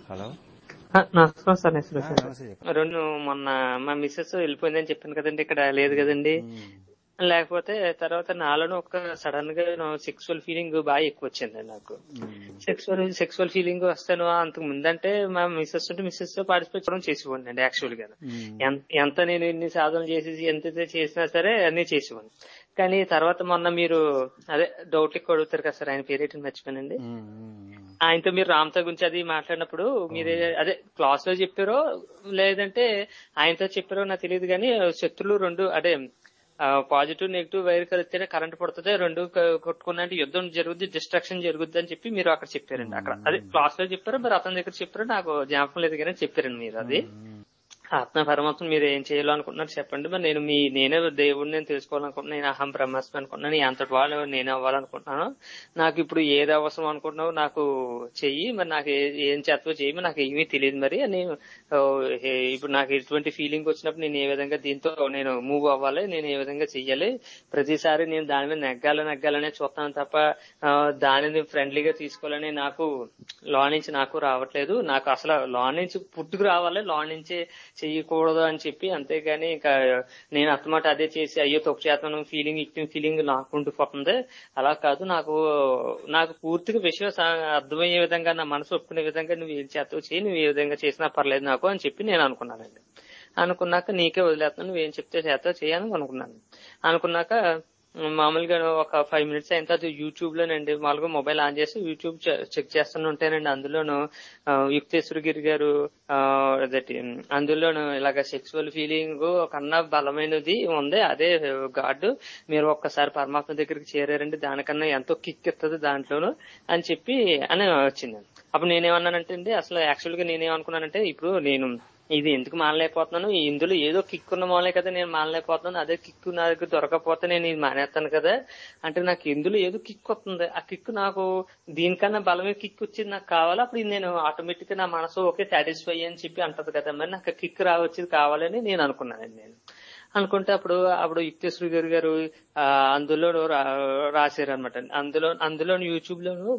Hello ఆ, నమస్కారం sir నేను ఆ, సురేష్ నమస్తే చెప్పండి రెండు మొన్న మా మిస్సెస్ వెళ్ళిపోయిందని చెప్పాను కదండి ఇక్కడ లేదు కదండి ఉమ్, లేకపోతే తర్వాత నాలోనూ ఒక సడన్ గా సెక్సువల్ ఫీలింగ్ బాగా ఎక్కువ వచ్చింది నాకు ఉమ్, సెక్సువల్ సెక్సువల్ ఫీలింగ్ వస్తాను అంతకు ముందంటే మా మిస్సెస్ ఉంటే మిస్సెస్ తో పార్టిసిపేట్ చేయడం చేసేవాడిని అండి యాక్చువల్ గా ఉమ్, ఎంత ఎంత నేను ఎన్ని సాధనలు చేసి ఎంత చేసినా సరే అన్ని చేసేవాడిని కానీ తర్వాత మొన్న మీరు అదే డౌట్ ఎక్కువ అడుగుతారు కదా సార్ ఆయన పేరేంటి మర్చిపోయానండి ఉమ్, ఉమ్, ఆయనతో మీరు రామ్తో గురించి అది మాట్లాడినప్పుడు మీరు అదే క్లాస్ లో చెప్పారో లేదంటే ఆయనతో చెప్పారో నాకు తెలియదు కానీ శత్రులు రెండు అదే పాజిటివ్ నెగిటివ్ వైర్ కలిస్తేనే కరెంట్ పడుతుంది రెండు క- కొట్టుకున్నట్టు యుద్ధం జరుగుద్ది డిస్ట్రక్షన్ జరుగుద్ది అని చెప్పి మీరు అక్కడ చెప్పారండి అక్కడ అదే క్లాస్ లో చెప్పారో మరి అతని దగ్గర చెప్పారో నాకు జ్ఞాపకం లేదు కానీ చెప్పారండి మీరు అది ఉమ్, ఆత్మ పరమాత్మ మీరు ఏం చేయాలనుకుంటున్నారు చెప్పండి మరి నేను మీ నేనే దేవుడిని నేను తెలుసుకోవాలనుకుంటున్నాను నేను అహం బ్రహ్మాస్మి అనుకుంటున్నాను నీ అంతటి వాళ్ళు నేను అవ్వాలనుకుంటున్నాను నాకు ఇప్పుడు ఏది అవసరం అనుకుంటున్నావు నాకు చెయ్యి మరి నాకు ఏ- ఏం చేస్తావో చెయ్యి మరి నాకు ఏమీ తెలియదు మరి అని ఓ, ఏ- ఇప్పుడు నాకు ఎటువంటి ఫీలింగ్ వచ్చినప్పుడు నేను ఏ విధంగా దీంతో నేను మూవ్ అవ్వాలి నేను ఏ విధంగా చెయ్యాలి ప్రతిసారి నేను దాని మీద నెగ్గాలి నెగ్గాలనే చూస్తాను తప్ప ఆ, దానిని ఫ్రెండ్లీగా తీసుకోవాలని నాకు లా నుంచి నాకు రావట్లేదు నాకు అసలు లా నుంచి పుట్టుకు రావాలి లా నుంచి చెయ్యకూడదు అని చెప్పి అంతేగాని ఇంకా నేను అత్తమాట అదే చేసి అయ్యో తప్పు చేస్తాను ఫీలింగ్ ఇచ్చిన ఫీలింగ్ నాకు ఉండిపోతుంది అలా కాదు నాకు నాకు పూర్తిగా విషయం సా- అర్థమయ్యే విధంగా నా మనసు ఒప్పుకునే విధంగా నువ్వు ఏం చేస్తావు చేయి నువ్వు ఏ విధంగా చేసినా పర్లేదు నాకు అని చెప్పి నేను అనుకున్నానండి అనుకున్నాక నీకే వదిలేస్తాను నువ్వేం చెప్తే చేస్తావు చేయని అనుకున్నాను అనుకున్నాక మామూలుగా ఒక ఫైవ్ మినిట్స్ అయిన తర్వాత యూట్యూబ్ లోనండి మామూలుగా మొబైల్ ఆన్ చేసి యూట్యూబ్ చె- చెక్ చేస్తుంటేనండి అందులోను ఆ, యుక్తేశ్వర గిరి గారు ఆ, అదేంటి అందులోను ఇలాగ సెక్సువల్ ఫీలింగ్ కన్నా బలమైనది ఉంది అదే గాడ్ మీరు ఒక్కసారి పరమాత్మ దగ్గరికి చేరారండి దానికన్నా ఎంతో కిక్ ఇస్తుంది దాంట్లోను అని చెప్పి అని వచ్చింది అప్పుడు నేనేమన్నానంటే అండి అసలు యాక్చువల్ గా నేనేమనుకున్నానంటే ఇప్పుడు నేను ఇది ఎందుకు మానలేకపోతున్నాను ఇందులో ఏదో కిక్ ఉన్న మూలే కదా నేను మానలేకపోతున్నాను అదే కిక్ నా దగ్గర దొరకకపోతే నేను ఇది మానేస్తాను కదా అంటే నాకు ఇందులో ఏదో కిక్ వస్తుంది ఆ కిక్ నాకు దీనికన్నా బలమే కిక్ వచ్చింది నాకు కావాలి అప్పుడు ఇది నేను ఆటోమేటిక్ గా నా మనసు ఓకే సాటిస్ఫై అని చెప్పి అంటది కదా మరి నాకు కిక్ రావచ్చేది కావాలని నేను అనుకున్నానండి నేను అనుకుంటే అప్పుడు అప్పుడు యుక్తేశ్వరి గారు గారు ఆ, అందులో రాశారు అనమాట అందులో అందులో యూట్యూబ్ లోను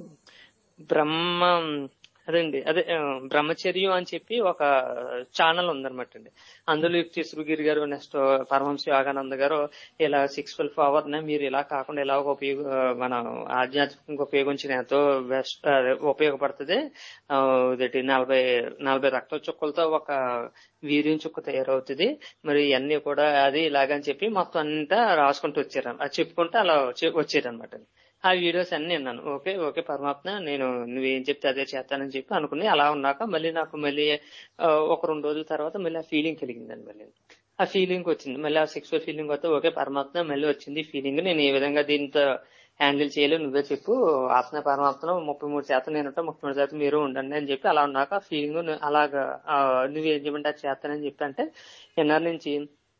బ్రహ్మ అదండి అదే ఆ, బ్రహ్మచర్యం అని చెప్పి ఒక ఛానల్ ఉందన్నమాట అండి అందులో యుక్తేశ్వరగిరి గారు నెక్స్ట్ పరమహంస యోగానంద గారు ఇలా సిక్స్వల్ పవర్ ని మీరు ఇలా కాకుండా ఇలా ఒక ఉపయోగ ఆ, మన ఆధ్యాత్మికంగా ఉపయోగించిన ఎంతో బెస్ట్ ఉపయోగపడుతుంది ఆ, ఇదేంటి నలభై నలభై రక్త చుక్కలతో ఒక వీర్యం చుక్క తయారవుతుంది మరి ఇవన్నీ కూడా అది ఇలాగని చెప్పి మొత్తం అంతా రాసుకుంటూ వచ్చారు అది చెప్పుకుంటూ అలా వచ్చారనమాట ఆ వీడియోస్ అన్ని విన్నాను ఓకే ఓకే పరమాత్మ నేను నువ్వేం చెప్తే అదే చేస్తానని చెప్పి అనుకుని అలా ఉన్నాక మళ్ళీ నాకు మళ్ళీ ఆ, ఒక రెండు రోజుల తర్వాత మళ్ళీ ఆ ఫీలింగ్ కలిగిందండి మళ్ళీ ఆ ఫీలింగ్ వచ్చింది మళ్ళీ ఆ సెక్సువల్ ఫీలింగ్ వస్తే ఓకే పరమాత్మ మళ్ళీ వచ్చింది ఫీలింగ్ నేను ఏ విధంగా దీంతో హ్యాండిల్ చేయలేదు నువ్వే చెప్పు ఆత్మ పరమాత్మలో ముప్పై మూడు శాతం నేను ముప్పై మూడు శాతం మీరు ఉండండి అని చెప్పి అలా ఉన్నాక ఆ ఫీలింగ్ అలాగా ఆ, నువ్వేం చెప్పంటే అది చేస్తానని చెప్పి అంటే ఎన్నర నుంచి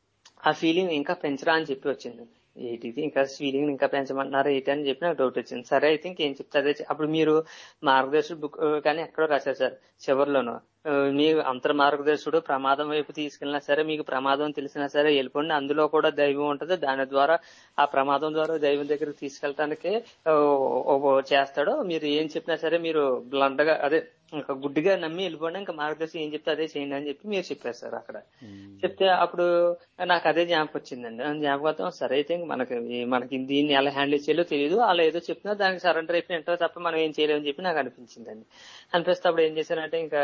ఆ ఫీలింగ్ ఇంకా పెంచరా అని చెప్పి వచ్చింది ఏంటిది ఇంకా ఫీలింగ్ ఇంకా పెంచమంటున్నారు ఏంటి అని చెప్పి నాకు డౌట్ వచ్చింది సరే అయితే ఇంకేం చెప్తే అదే చె- అప్పుడు మీరు మార్గదర్శకుడు బుక్ కానీ ఎక్కడో రాశారు సార్ చివరిలోను ఆ, మీ అంతర్ మార్గదర్శుడు ప్రమాదం వైపు తీసుకెళ్ళినా సరే మీకు ప్రమాదం తెలిసినా సరే వెళ్ళిపోండి అందులో కూడా దైవం ఉంటది దాని ద్వారా ఆ ప్రమాదం ద్వారా దైవం దగ్గరికి తీసుకెళ్ళటానికి ఆ, ఓ- ఓ- చేస్తాడు మీరు ఏం చెప్పినా సరే మీరు బ్లండ్ గా అదే ఇంకా గుడ్డిగా నమ్మి వెళ్ళిపోండి ఇంకా మార్గదర్శి ఏం చెప్తే అదే చేయండి అని చెప్పి మీరు చెప్పారు సార్ అక్కడ ఉమ్, చెప్తే అప్పుడు నాకు అదే జ్ఞాపకం వచ్చిందండి ఆ జ్ఞాపకం సరే అయితే ఇంక మనకి మనకి దీన్ని ఎలా హ్యాండిల్ చేయాలో తెలియదు అలా ఏదో చెప్తున్నా దానికి సరెండర్ అయిపోయి ఏంటో తప్ప మనం ఏం చేయలేమని చెప్పి నాకు అనిపించిందండి అనిపిస్తే అప్పుడు ఏం చేశానంటే ఇంకా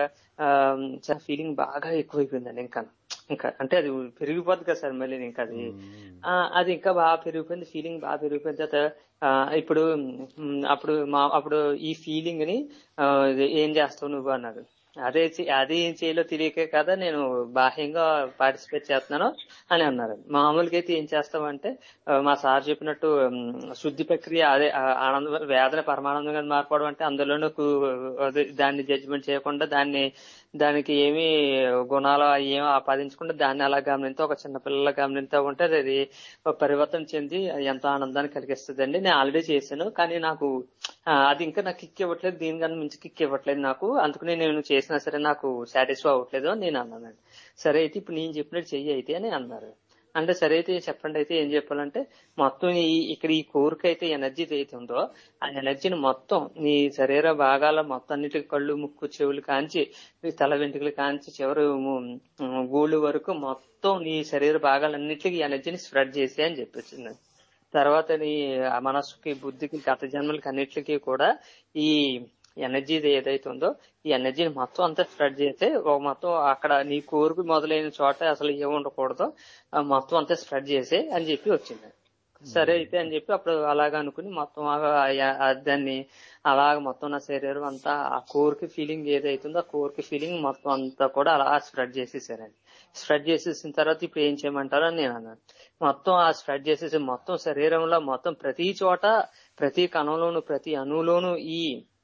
ఫీలింగ్ బాగా ఎక్కువైపోయిందండి ఇంకా ఇంకా అంటే అది పెరిగిపోద్ది కదా సార్ మళ్ళీ ఇంకా అది ఉమ్, ఆ, అది ఇంకా బాగా పెరిగిపోయింది ఫీలింగ్ బాగా పెరిగిపోయిన తర్వాత ఆ, ఇప్పుడు మ్, అప్పుడు మా అప్పుడు ఈ ఫీలింగ్ ని ఆ, ఇది ఏం చేస్తావు నువ్వు అన్నాడు అదే చే- అది ఏం చేయాలో తెలియకే కదా నేను బాహ్యంగా పార్టిసిపేట్ చేస్తున్నాను అని అన్నారు మామూలుగా అయితే ఏం చేస్తామంటే ఆ, మా సార్ చెప్పినట్టు మ్, శుద్ధి ప్రక్రియ అదే ఆ, ఆనంద వేదన పరమానందంగా మారిపోవడం అంటే అందులోనూ కు- అదే దాన్ని జడ్జిమెంట్ చేయకుండా దాన్ని దానికి ఏమి గుణాలు ఏమి ఆపాదించకుండా దాన్ని అలా గమనిస్తే ఒక చిన్న పిల్లల గమనిస్తూ ఉంటే అది ఒక పరివర్తన చెంది ఎంతో ఆనందాన్ని కలిగిస్తుందండి నేను ఆల్రెడీ చేశాను కానీ నాకు ఆ, అది ఇంకా నాకు కిక్ ఇవ్వట్లేదు దీనికన్నా మించి కిక్ ఇవ్వట్లేదు నాకు అందుకనే నేను చేసినా సరే నాకు సాటిస్ఫై అవ్వట్లేదు అని నేను అన్నానండి సరే అయితే ఇప్పుడు నేను చెప్పినట్టు చెయ్యి అయితే అని అన్నారు అంటే సరే అయితే చెప్పండి అయితే ఏం చెప్పాలంటే మొత్తం ఈ ఇక్కడ ఈ కోరిక అయితే ఎనర్జీ అయితే ఉందో ఆ ఎనర్జీని మొత్తం నీ శరీర భాగాల మొత్తం అన్నిటికి కళ్ళు ముక్కు చెవులు కాంచి నీ తల వెంట్రుకలు కాంచి చివరి ము- గూళ్ళు వరకు మొత్తం నీ శరీర భాగాలన్నిటికీ ఎనర్జీని స్ప్రెడ్ చేసి అని చెప్పేసింది తర్వాత నీ ఆ మనస్సుకి బుద్ధికి గత జన్మలకి అన్నిటికీ కూడా ఈ ఎనర్జీ ఏదైతే ఉందో ఈ ఎనర్జీని మొత్తం అంతా స్ప్రెడ్ చేస్తే ఒక మొత్తం అక్కడ నీ కోరిక మొదలైన చోట అసలు ఏమి ఉండకూడదు ఆ మొత్తం అంతా స్ప్రెడ్ చేసే అని చెప్పి వచ్చింది సరే అయితే అని చెప్పి అప్పుడు అలాగ అనుకుని మొత్తం ఆ- ఆ- ఆ దాన్ని అలాగ మొత్తం నా శరీరం అంతా ఆ కోరిక ఫీలింగ్ ఏదైతుందో ఆ కోరిక ఫీలింగ్ మొత్తం అంతా కూడా అలా స్ప్రెడ్ చేసేసారండి స్ప్రెడ్ చేసేసిన తర్వాత ఇప్పుడు ఏం చేయమంటారో అని నేను అన్నాను మొత్తం ఆ స్ప్రెడ్ చేసేసి మొత్తం శరీరంలో మొత్తం ప్రతి చోట ప్రతి కణంలోను ప్రతి అణువులోను ఈ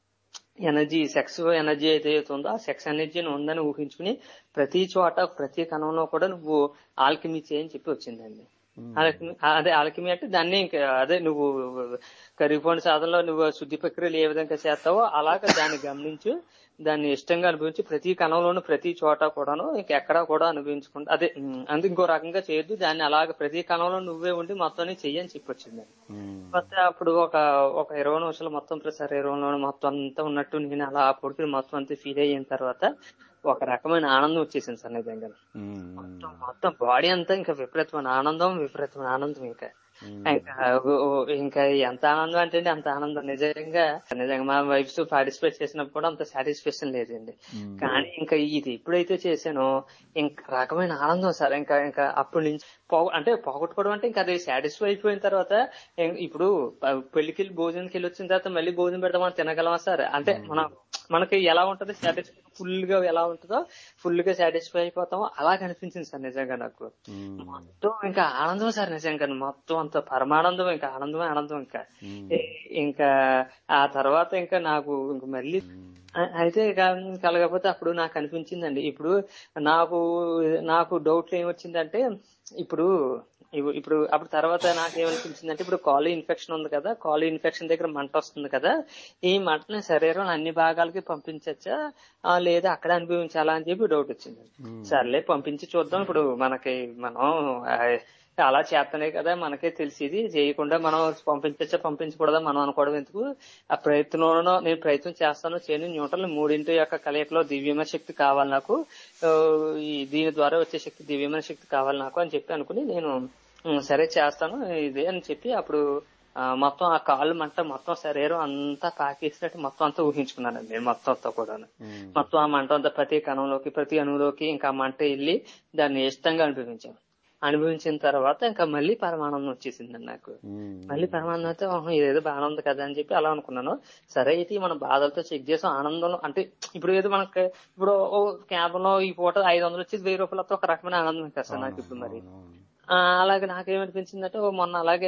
ఎనర్జీ సెక్స్ ఎనర్జీ అయితే ఉందో ఆ సెక్స్ ఎనర్జీని ఉందని ఊహించుకుని ప్రతి చోట ప్రతి కణంలో కూడా నువ్వు ఆల్కిమీ చేయని చెప్పి వచ్చిందండి ఆల్కిమీ అదే ఆల్కిమీ అంటే దాన్ని ఇంకా అదే నువ్వు కరిగిపోయిన సాధనలో నువ్వు శుద్ధి ప్రక్రియలు ఏ విధంగా చేస్తావో అలాగ దాన్ని గమనించు దాన్ని ఇష్టంగా అనుభవించి ప్రతి కణంలోను ప్రతి చోట కూడాను ఇంకెక్కడా కూడా అనుభవించుకుంటా అదే ఉమ్, అందుకు ఇంకో రకంగా చేయొద్దు దాన్ని అలాగ ప్రతి కణంలో నువ్వే ఉండి మొత్తం చెయ్యని చెప్పి వచ్చింది ಮತ್ತೆ అప్పుడు ఒక ఒక ఇరవై నిమిషాలు మొత్తం ప్రసార ఇరవై మొత్తం అంతా ఉన్నట్టు నేను అలా పొడికి మొత్తం అంతా ఫీల్ అయిన తర్వాత ఒక రకమైన ఆనందం వచ్చేసింది సార్ నిజంగా మొత్తం మొత్తం బాడీ అంతా ఇంకా విపరీతమైన ఆనందం విపరీతమైన ఆనందం ఇంకా ఇంకా ఓ- ఓ- ఇంకా ఎంత ఆనందం అంటే అండి అంత ఆనందం నిజంగా నిజంగా మా వైఫ్స్ పార్టిసిపేట్ చేసినప్పుడు కూడా అంత సాటిస్ఫాక్షన్ లేదండి కానీ ఇంకా ఇది ఎప్పుడైతే చేశానో ఇంకా రకమైన ఆనందం సార్ ఇంకా ఇంకా అప్పటి నుంచి పోగ అంటే పోగొట్టుకోవడం అంటే ఇంకా అది సాటిస్ఫై అయిపోయిన తర్వాత ఇం- ఇప్పుడు ప- పెళ్లికి వెళ్ళి భోజనానికి వెళ్ళి వచ్చిన తర్వాత మళ్ళీ భోజనం పెడదామని తినగలమా సార్ అంటే మనం మనకి ఎలా ఉంటది సాటిస్ఫై ఫుల్ గా ఎలా ఉంటుందో ఫుల్ గా సాటిస్ఫై అయిపోతామో అలా కనిపించింది సార్ నిజంగా నాకు మొత్తం ఇంకా ఆనందం సార్ నిజంగా మొత్తం అంత పరమానందం ఇంకా ఆనందమే ఆనందం ఇంకా ఏ- ఇంకా ఆ తర్వాత ఇంకా నాకు ఇంక మళ్ళీ అ- అయితే కా- కలగకపోతే అప్పుడు నాకు అనిపించిందండి ఇప్పుడు నాకు నాకు డౌట్ ఏమొచ్చిందంటే ఇప్పుడు ఇప్పు- ఇప్పుడు అప్పుడు తర్వాత నాకు ఏమనిపించిందంటే ఇప్పుడు కాలు ఇన్ఫెక్షన్ ఉంది కదా కాలు ఇన్ఫెక్షన్ దగ్గర మంట వస్తుంది కదా ఈ మంటని శరీరం అన్ని భాగాలకి పంపించచ్చా ఆ, లేదా అక్కడ అనుభవించాలా అని చెప్పి డౌట్ వచ్చింది సర్లే పంపించి చూద్దాం ఇప్పుడు మనకి మనం ఆ, అలా చేస్తనే కదా మనకే తెలిసింది చేయకుండా మనం పంపించచ్చా పంపించకూడదా మనం అనుకోవడం ఎందుకు ఆ ప్రయత్నంలో నేను ప్రయత్నం చేస్తాను చేయను న్యూటన్ మూడింటి యొక్క కలయికలో దివ్యమైన శక్తి కావాలి నాకు ఆ, ఈ దీని ద్వారా వచ్చే శక్తి దివ్యమైన శక్తి కావాలి నాకు అని చెప్పి అనుకుని నేను "ఉం, సరే చేస్తాను ఇదే అని చెప్పి అప్పుడు ఆ, మొత్తం ఆ కాళ్ళు మంట మొత్తం శరీరం అంతా పాకేసినట్టు మొత్తం అంతా ఊహించుకున్నానండి నేను మొత్తం అంతా కూడా మొత్తం ఆ మంట అంతా ప్రతి కణంలోకి ప్రతి అణువులోకి ఇంకా ఆ మంట వెళ్ళి దాన్ని ఇష్టంగా అనుభవించాను అనుభవించిన తర్వాత ఇంకా మళ్ళీ పరమానందం వచ్చేసిందండి నాకు మళ్ళీ పరమానందం అయితే "ఓహో, ఇదేదో బాగానే ఉంది కదా అని చెప్పి అలా అనుకున్నాను సరే అయితే మన బాధలతో చెక్ చేసాం ఆనందంలో అంటే ఇప్పుడు ఏదో మనకి ఇప్పుడు ఓ క్యాబ్ లో ఈ పూట ఐదు వందలు వచ్చి వెయ్యి రూపాయలతో ఒక రకమైన ఆనందం కదా సార్ నాకు ఇప్పుడు మరి ఆ, అలాగే నాకేమనిపించిందంటే ఓ మొన్న అలాగే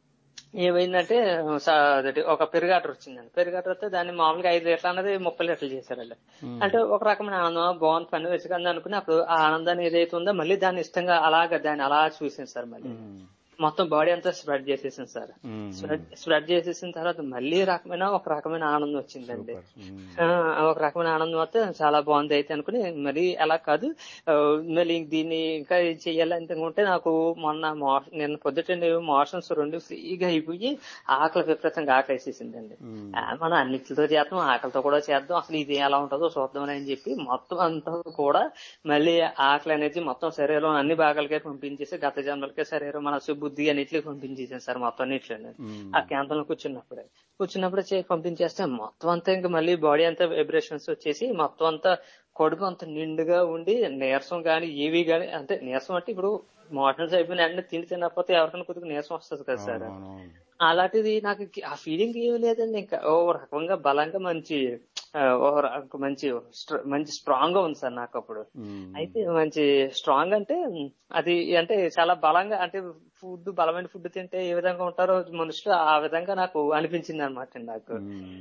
ఏమైందంటే స- అదేంటి ఒక పెరుగాటర్ వచ్చిందండి పెరుగాటర్ వస్తే దాన్ని మామూలుగా ఐదు లీటర్లు అన్నది ముప్పై లీటర్లు చేశారు వాళ్ళు అంటే ఒక రకమైన ఆనందం బాగుంది పని వెచ్చగా అనుకుని అప్పుడు ఆ ఆనందాన్ని ఏదైతే ఉందో మళ్ళీ దాన్ని ఇష్టంగా అలాగ దాన్ని అలా చూసింది సార్ మళ్ళీ మొత్తం బాడీ అంతా స్ప్రెడ్ చేసేసింది సార్ స్ప్రెడ్ స్ప్రెడ్ చేసేసిన తర్వాత మళ్ళీ రకమైన ఒక రకమైన ఆనందం వచ్చిందండి ఆ, ఒక రకమైన ఆనందం వస్తే చాలా బాగుంది అయితే అనుకుని మరి అలా కాదు ఆ, మళ్ళీ దీన్ని ఇంకా ఏం చెయ్యాలి ఉంటే నాకు మొన్న మో- నిన్న పొద్దుట మోషన్స్ రెండు ఫ్రీగా అయిపోయి ఆకలి విపరీతంగా ఆకలి వేసేసిందండి ఆ, మనం అన్నిటితో చేద్దాం ఆకలితో కూడా చేద్దాం అసలు ఇది ఎలా ఉంటుందో చూద్దాం అని చెప్పి మొత్తం అంతా కూడా మళ్ళీ ఆకలి అనేది మొత్తం శరీరం అన్ని భాగాలకే పంపించేసి గత జన్మలకే శరీరం మనసు బుద్ధి అన్నిటికీ పంపించేసాను సార్ మొత్తం అన్నిట్లోనే ఆ కేంద్రంలో కూర్చున్నప్పుడే కూర్చున్నప్పుడే చేసి పంపించేస్తే మొత్తం అంతా ఇంకా మళ్ళీ బాడీ అంతా వైబ్రేషన్స్ వచ్చేసి మొత్తం అంతా కడుపు అంత నిండుగా ఉండి నీరసం గాని ఏవి గాని అంటే నీరసం అంటే ఇప్పుడు మోషన్స్ అయిపోయిన వెంటనే తిండి తినకపోతే ఎవరికైనా కొద్దిగా నీరసం వస్తుంది కదా సార్ అలాంటిది నాకు కి- ఆ ఫీలింగ్ ఏమి లేదండి ఇంకా ఓ రకంగా బలంగా మంచి ఆ, ఓ రక- మంచి స్ట్ర- మంచి స్ట్రాంగ్ గా ఉంది సార్ నాకు అప్పుడు అయితే మంచి స్ట్రాంగ్ అంటే ఉమ్, అది అంటే చాలా బలంగా అంటే ఫుడ్ బలమైన ఫుడ్ తింటే ఏ విధంగా ఉంటారో మనుషులు ఆ విధంగా నాకు అనిపించింది అనమాట నాకు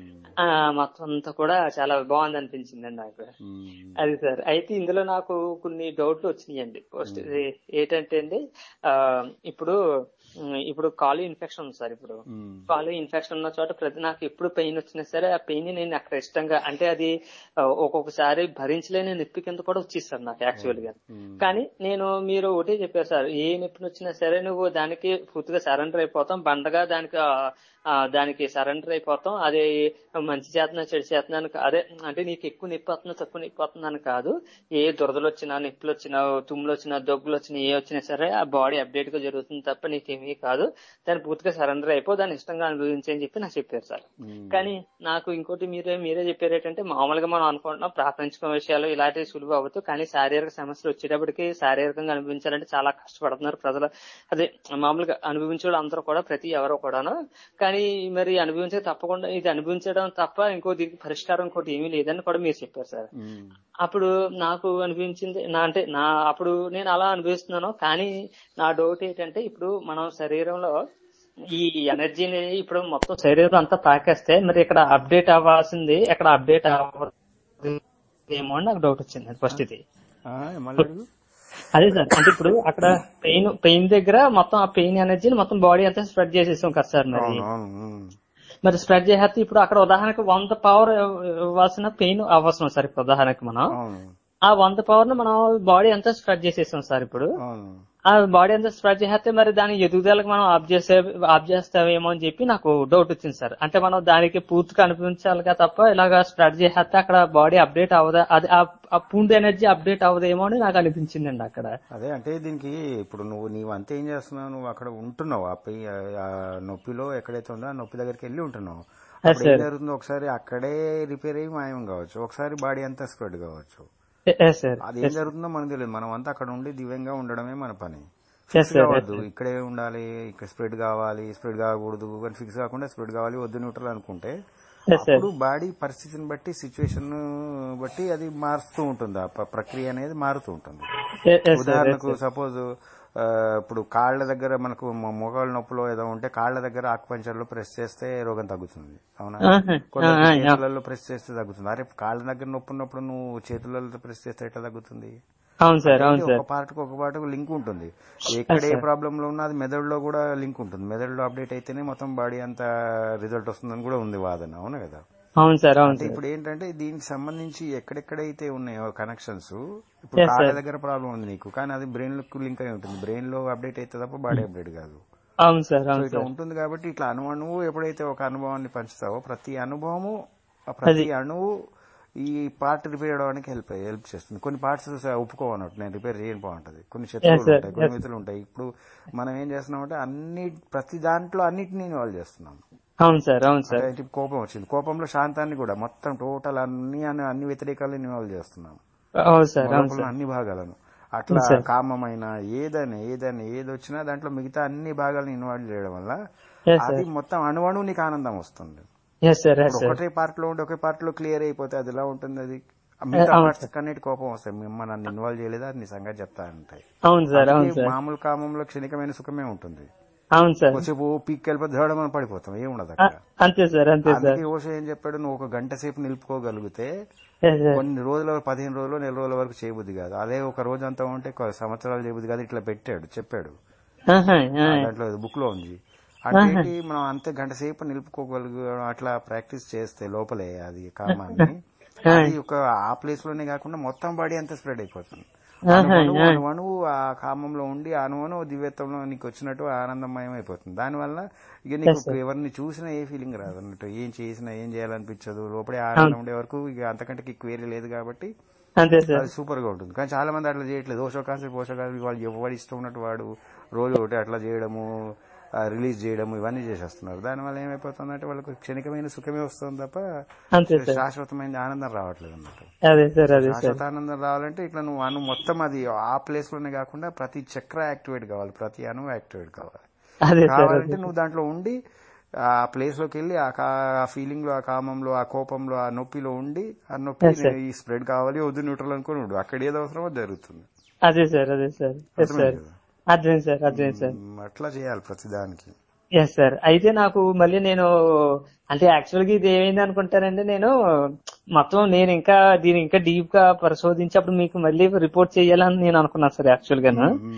ఆ మొత్తం అంతా కూడా చాలా బాగుంది అనిపించింది నాకు అది సార్ అయితే ఇందులో నాకు కొన్ని డౌట్లు వచ్చినాయండి ఫస్ట్ ఏంటంటే అండి ఆ, ఇప్పుడు ఉమ్, ఇప్పుడు కాలు ఇన్ఫెక్షన్ ఉంది సార్ ఇప్పుడు కాలు ఇన్ఫెక్షన్ ఉన్న చోట ప్రతి నాకు ఎప్పుడు పెయిన్ వచ్చినా సరే ఆ పెయిన్ నేను అక్కడ ఇష్టంగా అంటే అది ఆ, ఒక్కొక్కసారి భరించలేని నొప్పి కింద కూడా వచ్చేస్తారు నాకు యాక్చువల్ గా ఉమ్. కానీ నేను మీరు ఒకటే చెప్పారు సార్ ఏ నొప్పిని వచ్చినా సరే నువ్వు దానికి పూర్తిగా సరెండర్ అయిపోతాం బండగా దానికి ఆ, ఆ, దానికి సరెండర్ అయిపోతాం అదే మంచి చేతన చెడు చేతన అదే అంటే నీకు ఎక్కువ నొప్పి వస్తుందా తక్కువ నొప్పి వస్తుందని కాదు ఏ దురదలు వచ్చినా నొప్పులు వచ్చినా తుమ్ములు వచ్చినా దగ్గులు వచ్చినా ఏ వచ్చినా సరే ఆ బాడీ అప్డేట్ గా జరుగుతుంది తప్ప నీకేమీ కాదు దాన్ని పూర్తిగా సరెండర్ అయిపో దాన్ని ఇష్టంగా అనుభవించని చెప్పి నాకు చెప్పారు సార్ ఉమ్. కానీ నాకు ఇంకోటి మీరే మీరే చెప్పారు ఏంటంటే మామూలుగా మనం అనుకుంటున్నాం ప్రాపంచిక విషయాలు ఇలాంటివి సులువు అవ్వదు కానీ శారీరక సమస్యలు వచ్చేటప్పటికి శారీరకంగా అనుభవించాలంటే చాలా కష్టపడుతున్నారు ప్రజలు అదే మామూలుగా అనుభవించే వాళ్ళు అందరూ కూడా ప్రతి ఎవరో కూడాను కానీ మరి అనుభవించే తప్పకుండా ఇది అనుభవించడం తప్ప ఇంకో దీనికి పరిష్కారం ఇంకోటి ఏమీ లేదని కూడా మీరు చెప్పారు సార్ ఉమ్. అప్పుడు నాకు అనిపించింది నా అంటే నా అప్పుడు నేను అలా అనుభవిస్తున్నాను కానీ నా డౌట్ ఏంటంటే ఇప్పుడు మనం శరీరంలో ఈ ఎనర్జీని ఇప్పుడు మొత్తం శరీరం అంతా తాకేస్తే మరి ఇక్కడ అప్డేట్ అవ్వాల్సింది ఇక్కడ అప్డేట్ అవ్వదు ఏమో అని నాకు డౌట్ వచ్చింది ఫస్ట్ ఇది ఆ, మళ్ళీ అడుగు అదే సార్ అంటే ఇప్పుడు అక్కడ పెయిన్ పెయిన్ దగ్గర మొత్తం ఆ పెయిన్ ఎనర్జీని మొత్తం బాడీ అంతా స్ప్రెడ్ చేసేసాం కదా సార్ మరి అవును అవును ఉమ్. మరి స్ప్రెడ్ చేసేస్తే ఇప్పుడు అక్కడ ఉదాహరణకు వంద పవర్ ఇవ్వాల్సిన పెయిన్ అవసరం సార్ ఇప్పుడు ఉదాహరణకు మనం అవును ఆ వంద పవర్ ను మనం బాడీ అంతా స్ప్రెడ్ చేసేసాం సార్ ఇప్పుడు అవును ఆ బాడీ అంతా స్ప్రెడ్ చేస్తే మరి దాని ఎదుగుదలకు మనం ఆఫ్ చేసే ఆఫ్ చేస్తామేమో అని చెప్పి నాకు డౌట్ వచ్చింది సార్ అంటే మనం దానికి పూర్తిగా అనిపించాలిగా తప్ప ఇలాగా స్ప్రెడ్ చేసేస్తే అక్కడ బాడీ అప్డేట్ అవ్వదా అది ఆ- ఆ పుండు ఎనర్జీ అప్డేట్ అవ్వదేమో అని నాకు అనిపించిందండి అక్కడ అదే అంటే దీనికి ఇప్పుడు నువ్వు నీవు అంతే ఏం చేస్తున్నావు నువ్వు అక్కడ ఉంటున్నావు ఆ పెయి ఆ నొప్పిలో ఎక్కడైతే ఉందో ఆ నొప్పి దగ్గరికి వెళ్ళి ఉంటున్నావు అప్పుడు ఏం sir. జరుగుతుందో ఒకసారి అక్కడే రిపేర్ అయ్యి మాయం కావచ్చు ఒకసారి బాడీ అంతా స్ప్రెడ్ కావచ్చు ఎస్ సార్ అది ఏం జరుగుతుందో మనకు తెలియదు మనం అంతా అక్కడ ఉండి దివ్యంగా ఉండడమే మన పని Yes, ఫిక్స్ sir. కావద్దు ఇక్కడే ఉండాలి ఇక్కడ స్ప్రెడ్ కావాలి స్ప్రెడ్ కాకూడదు కానీ ఫిక్స్ కాకుండా స్ప్రెడ్ కావాలి వద్దు న్యూట్రల్ అనుకుంటే ఎస్ సార్ అప్పుడు బాడీ పరిస్థితిని బట్టి సిచ్యువేషన్ బట్టి అది మారుతూ ఉంటుంది ఆ ప్ర- ప్రక్రియ అనేది మారుతూ ఉంటుంది ఎస్ సార్ ఉదాహరణకు సపోజ్ ఇప్పుడు కాళ్ళ దగ్గర మనకు మొ- మోకాళ్ళ నొప్పులో ఏదో ఉంటే కాళ్ళ దగ్గర ఆకుపంచర్ లో ప్రెస్ చేస్తే రోగం తగ్గుతుంది అవునా ఆహా. కొందరికి ఆ, ఆ, యా. చేతులలో ప్రెస్ చేస్తే తగ్గుతుంది అరే కాళ్ళ దగ్గర నొప్పి ఉన్నప్పుడు నువ్వు చేతులలో ప్రెస్ చేస్తే ఎట్లా తగ్గుతుంది అవును సార్ అవును అంటే సార్ ఒక పార్ట్ ఒక పార్ట్ లింక్ ఉంటుంది ఎక్కడ ఏ ప్రాబ్లం లో ఉన్నా అది మెదడులో కూడా లింక్ ఉంటుంది మెదడులో అప్డేట్ అయితేనే మొత్తం బాడీ అంతా రిజల్ట్ వస్తుందని కూడా ఉంది వాదన అవునా కదా అవును సార్ అవును అంటే సార్ ఇప్పుడు ఏంటంటే దీనికి సంబంధించి ఎక్కడెక్కడైతే ఉన్నాయో కనెక్షన్స్ ఇప్పుడు Yes, కాళ్ళ sir. దగ్గర ప్రాబ్లం ఉంది నీకు కానీ అది బ్రెయిన్ కు లింక్ అయి ఉంటుంది బ్రెయిన్ లో అప్డేట్ అయితే తప్ప బాడీ అప్డేట్ కాదు అవును సార్ సో అవును ఇట్లా సార్ ఉంటుంది కాబట్టి ఇట్లా అణువు ఎప్పుడైతే ఒక అనుభవాన్ని పంచుతావో ప్రతి అనుభవము ఆ ప్రతి అణువు ఈ పార్ట్ రిపేర్ అవడానికి హెల్ప్ హెల్ప్ చేస్తుంది కొన్ని పార్ట్స్ ఒప్పుకోవన్నట్టు నేను రిపేర్ చేయని బాగుంటది కొన్ని శత్రువులు sir. ఉంటాయి కొన్ని మిత్రులు ఉంటాయి ఇప్పుడు మనం ఏం చేస్తున్నామంటే అన్ని ప్రతి దాంట్లో అన్నిటిని ఇన్వాల్వ్ చేస్తున్నాం అవును సార్ అవును సార్ అంటే ఇప్పుడు కోపం వచ్చింది కోపంలో శాంతాన్ని కూడా మొత్తం టోటల్ అన్ని అన్ని అన్ని వ్యతిరేకాలను ఇన్వాల్వ్ చేస్తున్నాం అవును సార్ అవును లోపల సార్ అన్ని భాగాలను అట్లా Sir. కామమైన ఏదైనా ఏదైనా ఏది వచ్చినా దాంట్లో మిగతా అన్ని భాగాలను ఇన్వాల్వ్ చేయడం వల్ల Yes, అది sir. మొత్తం అణువణువు నీకు ఆనందం వస్తుంది ఎస్ సార్ ఎస్ ఇప్పుడు సార్ ఒకటే పార్ట్ లో ఉండి ఒకే పార్ట్ లో క్లియర్ అయిపోతే అది ఎలా ఉంటుంది అది ఆ మిగతా అవును పార్ట్స్ కన్నిటి కోపం వస్తాయి మిమ్మల్ని నన్ను ఇన్వాల్వ్ చేయలేదా అది నీ సంగతి చెప్తా ఉంటాయి అవును సార్ అవును అందుకే సార్ మామూలు కామంలో క్షణికమైన సుఖమే ఉంటుంది అవును సార్ కొద్దిసేపు పీక్ వెళ్ళిపోతే ధడమని మనం పడిపోతాం ఏముండదు ఆ, అక్కడ అంతే సార్ అంతే సార్ అందుకే ఓషో ఏం చెప్పాడు నువ్వు ఒక గంట సేపు నిలుపుకోగలిగితే ఎస్ సార్ కొన్ని రోజుల పదిహేను రోజులు నెల రోజుల వరకు చేయబుద్ది కాదు అదే ఒక రోజు అంతా ఉంటే కొ- సంవత్సరాలు చేయబుద్ది కాదు ఇట్లా పెట్టాడు చెప్పాడు ఆహా, ఆ, దాంట్లో బుక్ లో ఉంది అంటే ఏంటి మనం అంతే గంట సేపు నిలుపుకోగలిగ అట్లా ప్రాక్టీస్ చేస్తే లోపలే అది కామాన్ని అది ఒక ఆ ప్లేస్ లోనే కాకుండా మొత్తం బాడీ అంతా స్ప్రెడ్ అయిపోతుంది ఆహా, అణువణువు, ఆ. అణువణువు ఆ కామంలో ఉండి అణువను దివ్యత్వంలో నీకు వచ్చినట్టు ఆనందమయం అయిపోతుంది దానివల్ల ఇక నీకు ఎవరిని చూసినా ఏ ఫీలింగ్ రాదు అన్నట్టు ఏం చేసినా ఏం చేయాలనిపించదు లోపలే ఆనందం ఉండే వరకు ఇక అంతకంటే కిక్ వేరే లేదు కాబట్టి అంతే సార్ అది సూపర్ గా ఉంటుంది కానీ చాలా మంది అట్లా చేయట్లేదు ఓషో కాన్సెప్ట్ ఓషో కాన్సెప్ట్ వాళ్ళు ఎవరు ఇష్టం ఉన్నట్టు వాడు రోజు ఒకటి అట్లా చేయడము రిలీజ్ చేయడము ఇవన్నీ చేసేస్తున్నారు దానివల్ల ఏమైపోతుందంటే వాళ్ళకు క్షణికమైన సుఖమే వస్తుంది తప్ప అంతే సార్ శాశ్వతమైన ఆనందం రావట్లేదు అన్నట్టు అదే సార్ అదే సార్ శాశ్వత ఆనందం రావాలంటే ఇట్లా నువ్వు అను మొత్తం అది ఆ ప్లేస్ లోనే కాకుండా ప్రతి చక్ర యాక్టివేట్ కావాలి ప్రతి అణువు యాక్టివేట్ కావాలి అదే సార్ కావాలంటే నువ్వు దాంట్లో ఉండి ఆ ప్లేస్ లోకి వెళ్ళి ఆ కా- ఆ ఫీలింగ్ లో ఆ కామంలో ఆ కోపంలో ఆ నొప్పిలో ఉండి ఆ నొప్పి Yes, sir. ఈ స్ప్రెడ్ కావాలి వద్దు న్యూట్రల్ అనుకుని ఉండు అక్కడ ఏది అవసరమో అది జరుగుతుంది అదే సార్ అదే సార్ ఎస్ సార్ అర్థమైంది కదా? అర్థమైంది సార్ అర్థమైంది సార్ మ్, అట్లా చేయాలి ప్రతి దానికి ఎస్ సార్ అయితే నాకు మళ్ళీ నేను అంటే యాక్చువల్ గా ఇది ఏమైంది అనుకుంటానంటే నేను మొత్తం నేను ఇంకా దీని ఇంకా డీప్ గా పరిశోధించి అప్పుడు మీకు మళ్ళీ రిపోర్ట్ చేయాలని నేను అనుకున్నాను సార్ యాక్చువల్ గాను మ్, మ్.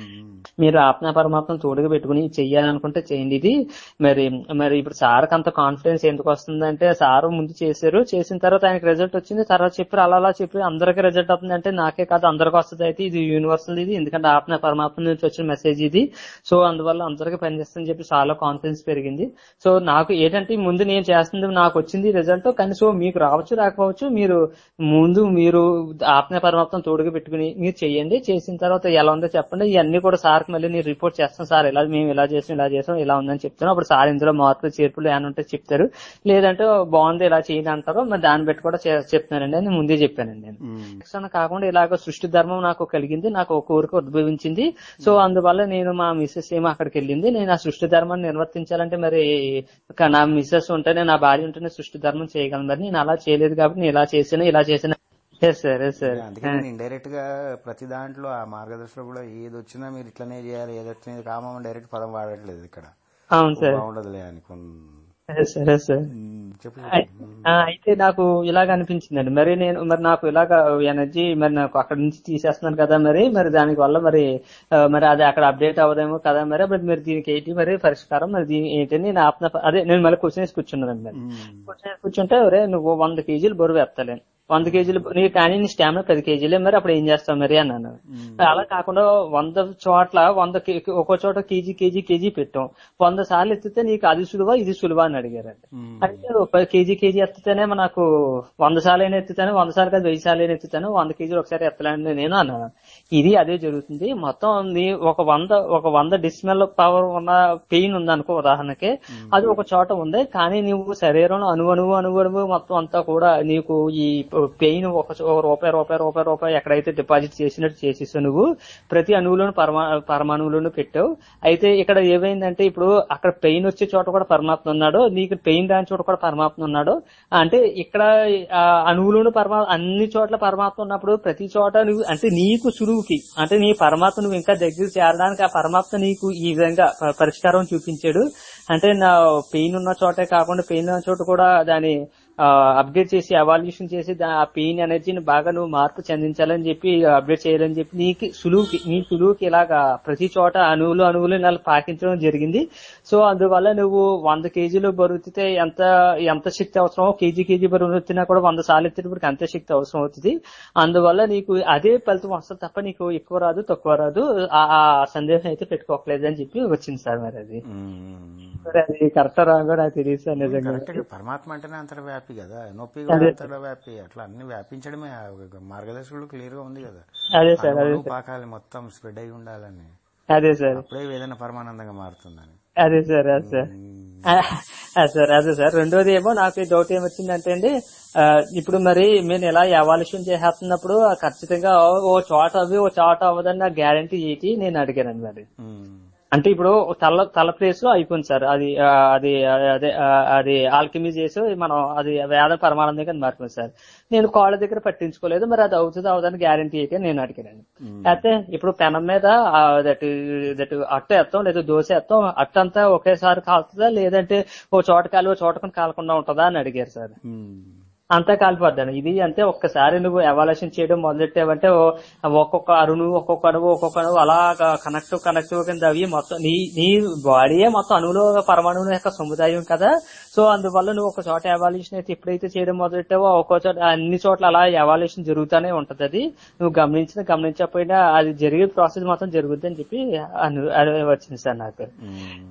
మీరు ఆత్మ పరమాత్మ తోడుగా పెట్టుకుని చెయ్యాలనుకుంటే చేయండి ఇది మరి మరి ఇప్పుడు సార్కి అంత కాన్ఫిడెన్స్ ఎందుకు వస్తుందంటే సార్ ముందు చేశారు చేసిన తర్వాత ఆయనకి రిజల్ట్ వచ్చింది తర్వాత చెప్పారు అలా అలా చెప్పి అందరికి రిజల్ట్ అవుతుంది అంటే నాకే కాదు అందరికి వస్తుంది అయితే ఇది యూనివర్సల్ ఇది ఎందుకంటే ఆత్మ పరమాత్మ నుంచి వచ్చిన మెసేజ్ ఇది సో అందువల్ల అందరికి పనిచేస్తుందని చెప్పి చాలా కాన్ఫిడెన్స్ పెరిగింది సో నాకు ఏంటంటే ముందు నేను చేస్తుంది నాకు వచ్చింది రిజల్ట్ కానీ సో మీకు రావచ్చు రాకపోవచ్చు మీరు ముందు మీరు ఆత్మ పరమాత్మ తోడుగా పెట్టుకుని మీరు చేయండి చేసిన తర్వాత ఎలా ఉందో చెప్పండి ఇవన్నీ కూడా సార్కి మళ్ళీ నేను రిపోర్ట్ చేస్తాను సార్ ఇలా మేము ఇలా చేసాం ఇలా చేసాం ఇలా ఉందని చెప్తాను అప్పుడు సార్ ఇందులో మార్పులు చేర్పులు ఏమైనా ఉంటే చెప్తారు లేదంటే బాగుంది ఇలా చేయండి అంటారు మరి దాన్ని బట్టి కూడా చే- చెప్తున్నానండి అని ముందే చెప్పానండి నేను ఉమ్. నెక్స్ట్ అన్న కాకుండా ఇలాగ సృష్టి ధర్మం నాకు కలిగింది నాకు ఒక కోరిక ఉద్భవించింది సో అందువల్ల నేను మా మిస్సెస్ ఏమో అక్కడికి వెళ్ళింది నేను ఆ సృష్టి ధర్మాన్ని నిర్వర్తించాలంటే మరి ఇక నా మిస్సెస్ ఉంటేనే నా భార్య ఉంటేనే సృష్టి ధర్మం చేయగలను మరి నేను అలా చేయలేదు కాబట్టి నేను ఇలా చేసాను ఇలా చేసాను ఎస్ సార్ ఎస్ సార్ అందుకే నేను ఇండైరెక్ట్ గా ప్రతి దాంట్లో ఆ మార్గదర్శనంలో కూడా ఏది వచ్చినా మీరు ఇట్లనే చేయాలి ఏది వచ్చినా ఇది కామం డైరెక్ట్ పదం వాడట్లేదు ఇక్కడ అవును సార్ బాగుండదులే అని కొన్ని yes sir yes sir um, చెప్పు అయి- ఆ, అయితే నాకు ఇలాగ అనిపించిందండి మరి నేను మరి నాకు ఇలాగ ఎనర్జీ మరి నాకు అక్కడ నుంచి తీసేస్తున్నాను కదా మరి మరి దానికి వల్ల మరి ఆ, మరి అది అక్కడ అప్డేట్ అవ్వదేమో కదా మరి మరి మీరు దీనికి ఏంటి మరి పరిష్కారం మరి దీని ఏంటని నేను ఆత్మ అదే నేను మళ్ళీ క్వశ్చన్ వేసి కూర్చున్నానండి మరి ఉమ్, క్వశ్చన్ వేసి కూర్చుంటే ఒరే నువ్వు వంద కేజీలు బరువు ఎత్తలే వంద కేజీలు నీ కానీ నీ స్టామినా పది కేజీలే మరి అప్పుడు ఏం చేస్తావు మరి అన్నాను ఉమ్, అలా కాకుండా వంద చోట్ల వంద కే- ఒక్కో చోట కేజీ కేజీ కేజీ పెట్టాం వంద సార్లు ఎత్తితే నీకు అది సులువా ఇది సులువా అని అడిగారండి ఉమ్, అయితే ఒక కేజీ కేజీ ఎత్తితేనే నాకు వంద సార్లు అయినా ఎత్తుతాను వంద సార్లు కాదు వెయ్యి సార్లు అయినా ఎత్తుతాను వంద కేజీలు ఒకసారి ఎత్తలేండి నేను అన్నాను ఇది అదే జరుగుతుంది మొత్తం నీ ఒక వంద ఒక వంద డిస్మెల్ పవర్ ఉన్న పెయిన్ ఉంది అనుకో ఉదాహరణకి అది ఒక చోట ఉంది కానీ నువ్వు శరీరంలో అణువణువు అణువణువు మొత్తం అంతా కూడా నీకు ఈ పెయిన్ ఒక చో- ఒక రూపాయి రూపాయి రూపాయి రూపాయి ఎక్కడైతే డిపాజిట్ చేసినట్టు చేసేసావు నువ్వు ప్రతి అణువులోను పరమా పరమాణువులోను పెట్టావు అయితే ఇక్కడ ఏమైందంటే ఇప్పుడు అక్కడ పెయిన్ వచ్చే చోట కూడా పరమాత్మ ఉన్నాడు నీకు పెయిన్ రాని చోట కూడా పరమాత్మ ఉన్నాడు అంటే ఇక్కడ ఆ, అణువులోను పరమా అన్ని చోట్ల పరమాత్మ ఉన్నప్పుడు ప్రతి చోట నువ్వు అంటే నీకు సులువుకి అంటే నీ పరమాత్మ నువ్వు ఇంకా దగ్గర చేరడానికి ఆ పరమాత్మ నీకు ఈ విధంగా ప- పరిష్కారం చూపించాడు అంటే నా పెయిన్ ఉన్న చోటే కాకుండా పెయిన్ ఉన్న చోట కూడా దాని అప్డేట్ చేసి అవాల్యూషన్ చేసి దా- ఆ పెయిన్ ఎనర్జీని బాగా నువ్వు మార్పు చెందించాలని చెప్పి అప్డేట్ చేయాలని చెప్పి నీకు సులువుకి నీ సులువుకి ఇలాగా ప్రతి చోట అణువులు అణువులు ఇలా పాకించడం జరిగింది సో అందువల్ల నువ్వు వంద కేజీలు బరువుతితే ఎంత ఎంత శక్తి అవసరమో కేజీ కేజీ బరువు ఎత్తినా కూడా వంద సార్లు ఎత్తినప్పటికి అంతే శక్తి అవసరం అవుతుంది అందువల్ల నీకు అదే ఫలితం వస్తుంది తప్ప నీకు ఎక్కువ రాదు తక్కువ రాదు ఆ ఆ సందేహం అయితే పెట్టుకోకలేదు అని చెప్పి వచ్చింది సార్ మరి అది ఉమ్. మరి అది కరెక్ట్ రాగా నాకు తెలియదు సార్ నిజంగా కరెక్ట్ పరమాత్మ అంటేనే అంతటా వ్యాపి కదా నొప్పి కూడా అంతటా వ్యాపి అట్లా అన్ని వ్యాపించడమే ఆ ఒక మార్గదర్శకుడు క్లియర్ గా ఉంది కదా అదే సార్ అదే అణువులు పాకాలి మొత్తం స్ప్రెడ్ అయి ఉండాలని అదే సార్ అప్పుడే వేదన పరమానందంగా మారుతుందని అదే సార్ అదే సార్ ఉమ్, ఆ, ఆ, సార్ అదే సార్ రెండోది ఏమో నాకు డౌట్ ఏమొచ్చిందంటే అండి ఆ, ఇప్పుడు మరి నేను ఇలా ఎవాల్యూషన్ చేసేస్తున్నప్పుడు ఆ ఖచ్చితంగా ఓ- ఓ చోట అవి ఓ చోట అవ్వదని నాకు గ్యారంటీ ఏంటి నేను అడిగానండి మరి ఉమ్, అంటే ఇప్పుడు తల తల ప్లేస్ లో అయిపోయింది సార్ అది ఆ, అది ఆ, అదే ఆ, అది ఆల్కిమీ చేసి మనం అది వేద పరమానందం దగ్గర మారిపోయింది సార్ నేను కాళ్ళ దగ్గర పట్టించుకోలేదు మరి అది అవుతుంది అవుదని గ్యారంటీ అయితే నేను అడిగాను ఉమ్, అయితే ఇప్పుడు పెనం మీద దట్ దట్ అట్ట ఎత్తాం లేదా దోశ ఎత్తాం అట్ట అంతా ఒకేసారి కాలుతుందా లేదంటే ఓ చోట కాలి ఓ చోటకొని కాలకుండా ఉంటుందా అని అడిగారు సార్ ఉమ్, అంతా కాలిపోద్దాను ఇది అంటే ఒక్కసారి నువ్వు ఎవాల్యూషన్ చేయడం మొదలెట్టావంటే ఓ- ఒక్కొక్క అరుణు ఒక్కొక్క అణువు ఒక్కొక్క అణువు అలా కనెక్ట్ కనెక్ట్ కింద అవి మొత్తం నీ నీ బాడీయే మొత్తం అణువులో పరమాణువుల యొక్క సముదాయం కదా సో అందువల్ల నువ్వు ఒక చోట ఎవాల్యూషన్ అయితే ఎప్పుడైతే చేయడం మొదలెట్టావో ఒక్కో చోట అన్ని చోట్ల అలా ఎవాల్యూషన్ జరుగుతూనే ఉంటది అది నువ్వు గమనించిన గమనించకపోయినా అది జరిగే ప్రాసెస్ మొత్తం జరుగుద్ది అని చెప్పి అను అది వచ్చింది సార్ నాకు ఉమ్,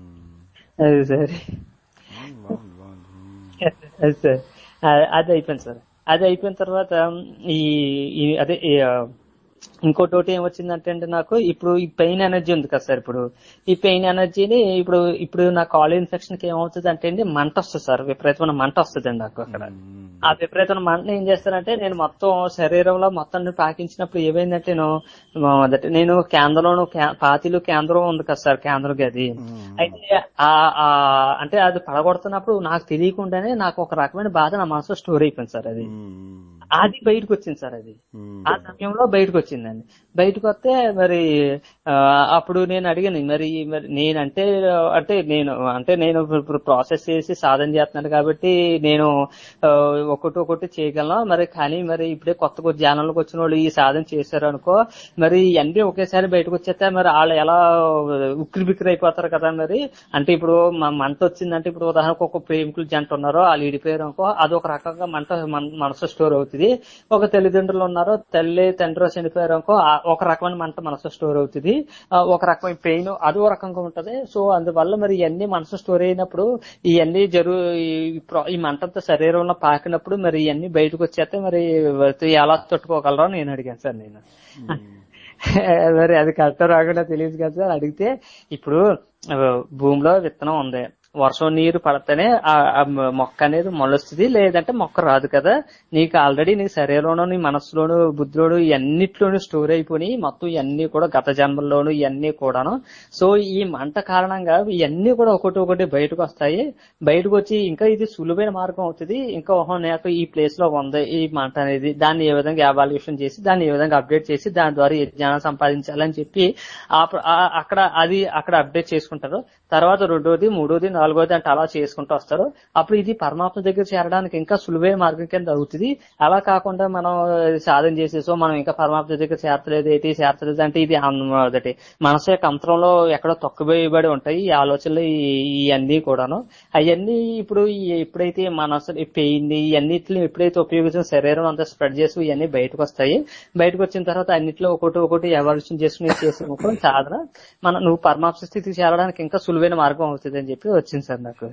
అది సార్ ఉమ్, బాగుంది బాగుంది ఉమ్, అది సార్ ఆ- అది అయిపోయింది సార్ అది అయిపోయిన తర్వాత ఈ ఈ- అదే ఈ, ఆ, ఇంకోటి ఒకటి ఏమొచ్చిందంటే అండి నాకు ఇప్పుడు ఈ పెయిన్ ఎనర్జీ ఉంది కదా సార్ ఇప్పుడు ఈ పెయిన్ ఎనర్జీని ఇప్పుడు ఇప్పుడు నా కాల్ ఇన్ఫెక్షన్ కి ఏమవుతుంది అంటే అండి మంట వస్తుంది సార్ విపరీతమైన మంట వస్తుంది నాకు అక్కడ ఉమ్, ఆ విపరీతమైన మంటని ఏం చేస్తానంటే నేను మొత్తం శరీరంలో మొత్తం పాకించినప్పుడు ఏమైందంటే నేను మొదట నేను కేంద్రంలో కే- పాతిలో కేంద్రం ఉంది కదా సార్ కేంద్రం గది ఉమ్, అయితే ఆ ఆ అంటే అది పడగొడుతున్నప్పుడు నాకు తెలియకుండానే నాకు ఒక రకమైన బాధ నా మనసులో స్టోర్ అయిపోయింది సార్ అది ఉమ్, అది బయటకు వచ్చింది సార్ అది మ్మ్. ఆ సమయంలో బయటకు వచ్చిందండి బయటకు వస్తే మరి ఆ, అప్పుడు నేను అడిగాను మరి మరి నేనంటే అంటే నేను అంటే నేను ఇప్పుడు ప్రాసెస్ చేసి సాధన చేస్తున్నాను కాబట్టి నేను ఆ, ఒకటి ఒకటి చేయగలను మరి కానీ మరి ఇప్పుడే కొత్త ధ్యానంలోకి వచ్చిన వాళ్ళు ఈ సాధన చేశారు అనుకో మరి ఇవన్నీ ఒకేసారి బయటకు వచ్చేస్తే మరి వాళ్ళు ఎలా ఉక్కిరి బిక్కిరి అయిపోతారు కదా మరి అంటే ఇప్పుడు మ- మంట వచ్చిందంటే ఇప్పుడు ఉదాహరణకు ఒక ప్రేమికులు జంట ఉన్నారో వాళ్ళు విడిపోయారు అనుకో అది ఒక రకంగా మంట మన- మనసు స్టోర్ అవుతుంది ఒక తల్లిదండ్రులు ఉన్నారో తల్లి తండ్రి చనిపోయారు అనుకో ఆ ఒక రకమైన మంట మనసు స్టోర్ అవుతుంది ఆ ఒక రకమైన పెయిన్ అది ఒక రకంగా ఉంటది సో అందువల్ల మరి ఇవన్నీ మనసు స్టోర్ అయినప్పుడు ఇవన్నీ జరు ఈ ప్ర- ఈ మంట అంతా శరీరంలో పాకినప్పుడు మరి ఇవన్నీ బయటకు వచ్చేస్తే మరి ఎలా తట్టుకోగలరో నేను అడిగాను సార్ నేను మరి అది కరెక్ట్ రాకుండా తెలియదు కదా సార్ అడిగితే ఇప్పుడు ఆ, భూమిలో విత్తనం ఉంది వర్షం నీరు పడితేనే ఆ ఆ మొక్క అనేది మొలుస్తుంది లేదంటే మొక్క రాదు కదా నీకు ఆల్రెడీ నీ శరీరంలో నీ మనసులోను బుద్ధిలోను ఇవన్నిట్లోనూ స్టోర్ అయిపోయి మొత్తం ఇవన్నీ కూడా గత జన్మల్లోను ఇవన్నీ కూడాను సో ఈ మంట కారణంగా ఇవన్నీ కూడా ఒకటి ఒకటి బయటకు వస్తాయి బయటకు వచ్చి ఇంకా ఇది సులువైన మార్గం అవుతుంది ఇంకా ఓహో నాకు ఈ ప్లేస్ లో ఉంది ఈ మంట అనేది దాన్ని ఏ విధంగా ఎవాల్యుయేషన్ చేసి దాన్ని ఏ విధంగా అప్డేట్ చేసి దాని ద్వారా ఈ జ్ఞానం సంపాదించాలని చెప్పి ఆ ప్ర- ఆ- అక్కడ అది అక్కడ అప్డేట్ చేసుకుంటారు తర్వాత రెండోది మూడోది నాలుగోది అంటే అలా చేసుకుంటూ వస్తారు అప్పుడు ఇది పరమాత్మ దగ్గర చేరడానికి ఇంకా సులువైన మార్గం కింద అవుతుంది అలా కాకుండా మనం సాధన చేసేసో మనం ఇంకా పరమాత్మ దగ్గర చేరతలేదు ఏంటి చేరతలేదు అంటే ఇది అన్- అదటి మనసు యొక్క అంతరంలో ఎక్కడో తొక్కబోయబడి ఉంటాయి ఈ ఆలోచనలు ఈ- ఇవన్నీ కూడాను అవన్నీ ఇప్పుడు ఈ ఎప్పుడైతే మనసు పెయిన్ ఇవన్నిటిని ఎప్పుడైతే ఉపయోగించిన శరీరం అంతా స్ప్రెడ్ చేసి ఇవన్నీ బయటకు వస్తాయి బయటకు వచ్చిన తర్వాత అన్నిట్లో ఒకటి ఒకటి ఎవాల్యూషన్ చేసుకుని చేసిన సాధన మన నువ్వు పరమాత్మ స్థితికి చేరడానికి ఇంకా సులువైన మార్గం అవుతుంది అని చెప్పి వచ్చింది సార్ నాకు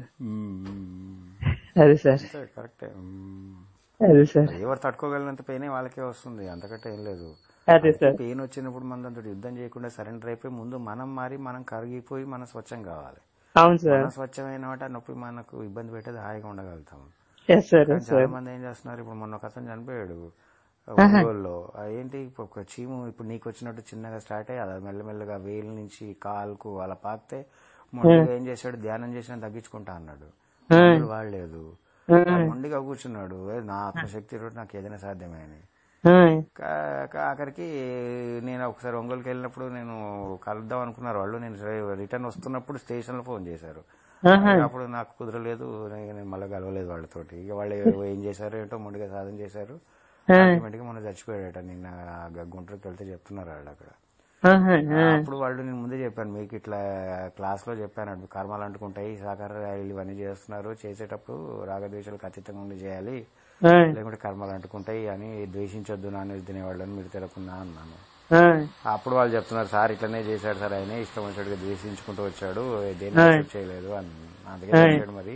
అది సార్ అంతే కరెక్టే మ్మ్. అది సార్ ఎవరు తట్టుకోగలిగినంత పెయిన్ వాళ్ళకే వస్తుంది అంతకంటే ఏం లేదు అదే సార్ పెయిన్ వచ్చినప్పుడు మన దాంతో యుద్ధం చేయకుండా సరెండర్ అయిపోయి ముందు మనం మారి మనం కరిగిపోయి మనం స్వచ్ఛం కావాలి అవును సార్ మనం స్వచ్ఛమైన వాటి ఆ నొప్పి మనకు ఇబ్బంది పెట్టేది హాయిగా ఉండగలుగుతాం ఎస్ సార్ కానీ ఎస్ చాలా సార్ మంది ఏం చేస్తున్నారు ఇప్పుడు మొన్న ఒక అతను చనిపోయాడు ఒంగోలులో ఆ ఏంటి ఇప్పుడు ఒక చీము ఇప్పుడు నీకు వచ్చినట్టు చిన్నగా స్టార్ట్ అయ్యి అది మెల్లమెల్లగా వేలు నుంచి కాలుకు అలా పాకితే మొండిగా ఏం చేశాడు ధ్యానం చేసినా తగ్గించుకుంటా అన్నాడు మందులు వాడలేదు ఆ మొండిగా కూర్చున్నాడు "ఏ, నా ఆత్మశక్తి తోటి నాకు ఏదైనా సాధ్యమే అని కా- కా- ఆఖరికి నేను ఒకసారి ఒంగోలుకి వెళ్ళినప్పుడు నేను కలుద్దాం అనుకున్నారు వాళ్ళు నేను రిటర్న్ వస్తున్నప్పుడు స్టేషన్ లో ఫోన్ చేశారు అప్పుడు నాకు కుదరలేదు నేను నేను మళ్ళీ కలవలేదు వాళ్ళతోటి ఇక వాళ్ళు ఏం చేశారు ఏంటో ముందుగా సాధన చేశారు ఆటోమేటిక్ మొన్న చచ్చిపోయాడట నిన్న గ- గుంటూరుకి వెళ్తే చెప్తున్నారు వాళ్ళు అక్కడ అప్పుడు వాళ్ళు నేను ముందే చెప్పాను మీకు ఇట్లా క్లాస్ లో చెప్పాను అటు కర్మాలు అంటుకుంటాయి సాకార ర్యాలీలు ఇవన్నీ చేస్తున్నారు చేసేటప్పుడు రాగద్వేషాలకు అతీతంగా ఉండి చేయాలి లేకుంటే కర్మలు అంటుకుంటాయి అని ద్వేషించొద్దు నాన్ వెజ్ తినేవాళ్ళని మీరు తెలకున్నా అన్నాను అప్పుడు వాళ్ళు చెప్తున్నారు సార్ ఇట్లనే చేశాడు సార్ ఆయన ఇష్టం వచ్చినట్టుగా ద్వేషించుకుంటూ వచ్చాడు దేన్ని accept చేయలేదు అని అందుకే చేశాడు మరి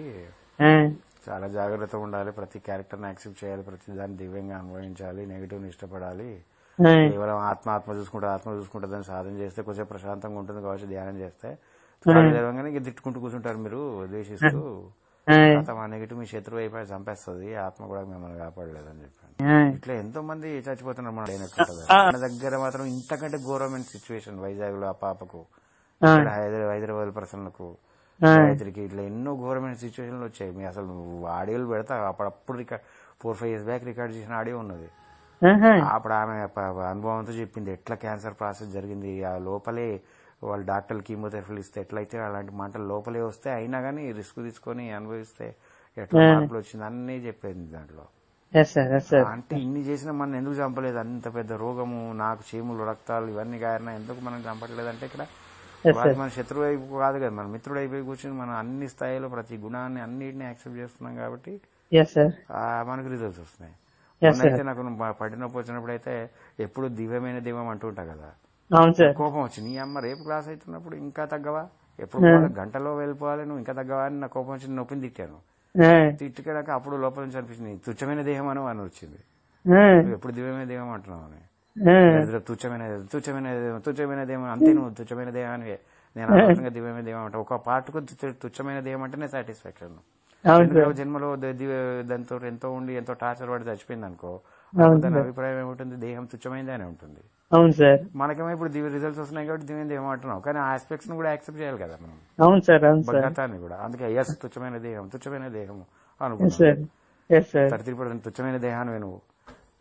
చాలా జాగ్రత్తగా ఉండాలి ప్రతి క్యారెక్టర్ని యాక్సెప్ట్ చేయాలి ప్రతి దాన్ని దివ్యంగా అనుభవించాలి నెగిటివ్ ఇష్టపడాలి కేవలం ఆత్మ ఆత్మ చూసుకుంటే ఆత్మ చూసుకుంటుందని సాధన చేస్తే కొంచెం ప్రశాంతంగా ఉంటుంది కావచ్చు ధ్యానం చేస్తే కళ్ళు తెరవగానే ఇక తిట్టుకుంటూ కూర్చుంటారు మీరు ద్వేషిస్తూ తర్వాత మా నెగిటివ్ మీ శత్రువు అయిపోయి చంపేస్తుంది ఆత్మ కూడా మిమ్మల్ని కాపాడలేదని చెప్పాను ఇట్లా ఎంతో మంది చచ్చిపోతున్నారు మన లేనట్టుంటది. మన దగ్గర మాత్రం ఇంతకంటే ఘోరమైన సిచ్యువేషన్ వైజాగ్ లో ఆ పాపకు ఇక్కడ హైదరాబాద్ హైదరాబాద్ పర్సన్లకు గాయత్రికి ఇట్లా ఎన్నో ఘోరమైన సిచ్యువేషన్లు వచ్చాయి మీ అసలు నువ్వు ఆడియోలు పెడతా అప్పుడప్పుడు record four five years back record చేసిన ఆడియో ఉన్నది అప్పుడు ఆమె ప- అనుభవంతో చెప్పింది ఎట్లా క్యాన్సర్ ప్రాసెస్ జరిగింది ఆ లోపలే వాళ్ళు డాక్టర్లు కీమోథెరపీలు ఇస్తే ఎట్లయితే అలాంటి మంటలు లోపలే వస్తే అయినా కానీ రిస్క్ తీసుకొని అనుభవిస్తే ఎట్లా మార్పులు వచ్చింది అన్నీ చెప్పింది దాంట్లో ఎస్ సార్ ఎస్ సార్ అంటే ఇన్ని చేసినా మనం ఎందుకు చంపలేదు అంత పెద్ద రోగము నాకు చీములు రక్తాలు ఇవన్నీ కారణం ఎందుకు మనం చంపట్లేదు అంటే ఇక్కడ వాడు మన శత్రువు అయిపో కాదు కదా మన మిత్రుడు అయిపోయి కూర్చొని మనం అన్ని స్థాయిలో ప్రతి గుణాన్ని అన్నిటిని యాక్సెప్ట్ చేస్తున్నాం కాబట్టి ఎస్ సార్ ఆ, మనకు రిజల్ట్స్ వస్తున్నాయి Yes, sir. అయితే నాకు ప- పడినొప్పి వచ్చినప్పుడు అయితే ఎప్పుడు దివ్యమైన దివ్యం అంటుంటా కదా అవును సార్ కోపం వచ్చింది నీ అమ్మ రేపు క్లాస్ అవుతున్నప్పుడు ఇంకా తగ్గవా ఎప్పుడు పోవాలి? గంటలో వెళ్ళిపోవాలి నువ్వు ఇంకా తగ్గవా అని నా కోపం వచ్చి నొప్పిని తిట్టాను తిట్టుకాక అప్పుడు లోపల నుంచి అనిపించింది తుచ్చమైన దేహం అని అని వచ్చింది నువ్వు ఎప్పుడు దివ్యమైన దేహం అంటున్నావు అని ఎదురు తుచ్చమైన తుచ్చమైన దేహం, తుచ్చమైన దేహం అంతే నువ్వు తుచ్చమైన దేహానివే నేను అనవసరంగా దివ్యమైన దేహం అంటే ఒక పాటకు తుచ్చ- తుచ్చమైన దేహం అంటేనే సాటిస్ఫాక్షన్ అవును ఎందుకంటే సార్ ఒక జన్మలో ద- దివ్య దాంతో ఎంతో ఉండి ఎంతో టార్చర్ పడి చచ్చిపోయింది అనుకో అవును దాని సార్. అభిప్రాయం ఏముంటుంది దేహం తుచ్చమైందే ఉంటుంది అవును సార్ మనకేమో ఇప్పుడు దివ్య రిజల్ట్స్ వస్తున్నాయి కాబట్టి దివ్య దేహం అంటున్నాం కానీ ఆ ఆస్పెక్ట్స్ ను కూడా యాక్సెప్ట్ చేయాలి కదా మనం అవును సార్ అవును సార్ గతాన్ని కూడా అందుకే ఎస్ తుచ్చమైన దేహం తుచ్చమైన దేహం ఎస్ అనుకుంటున్నాం sir yes sir thirty percent తుచ్చమైన దేహాన్ని నువ్వు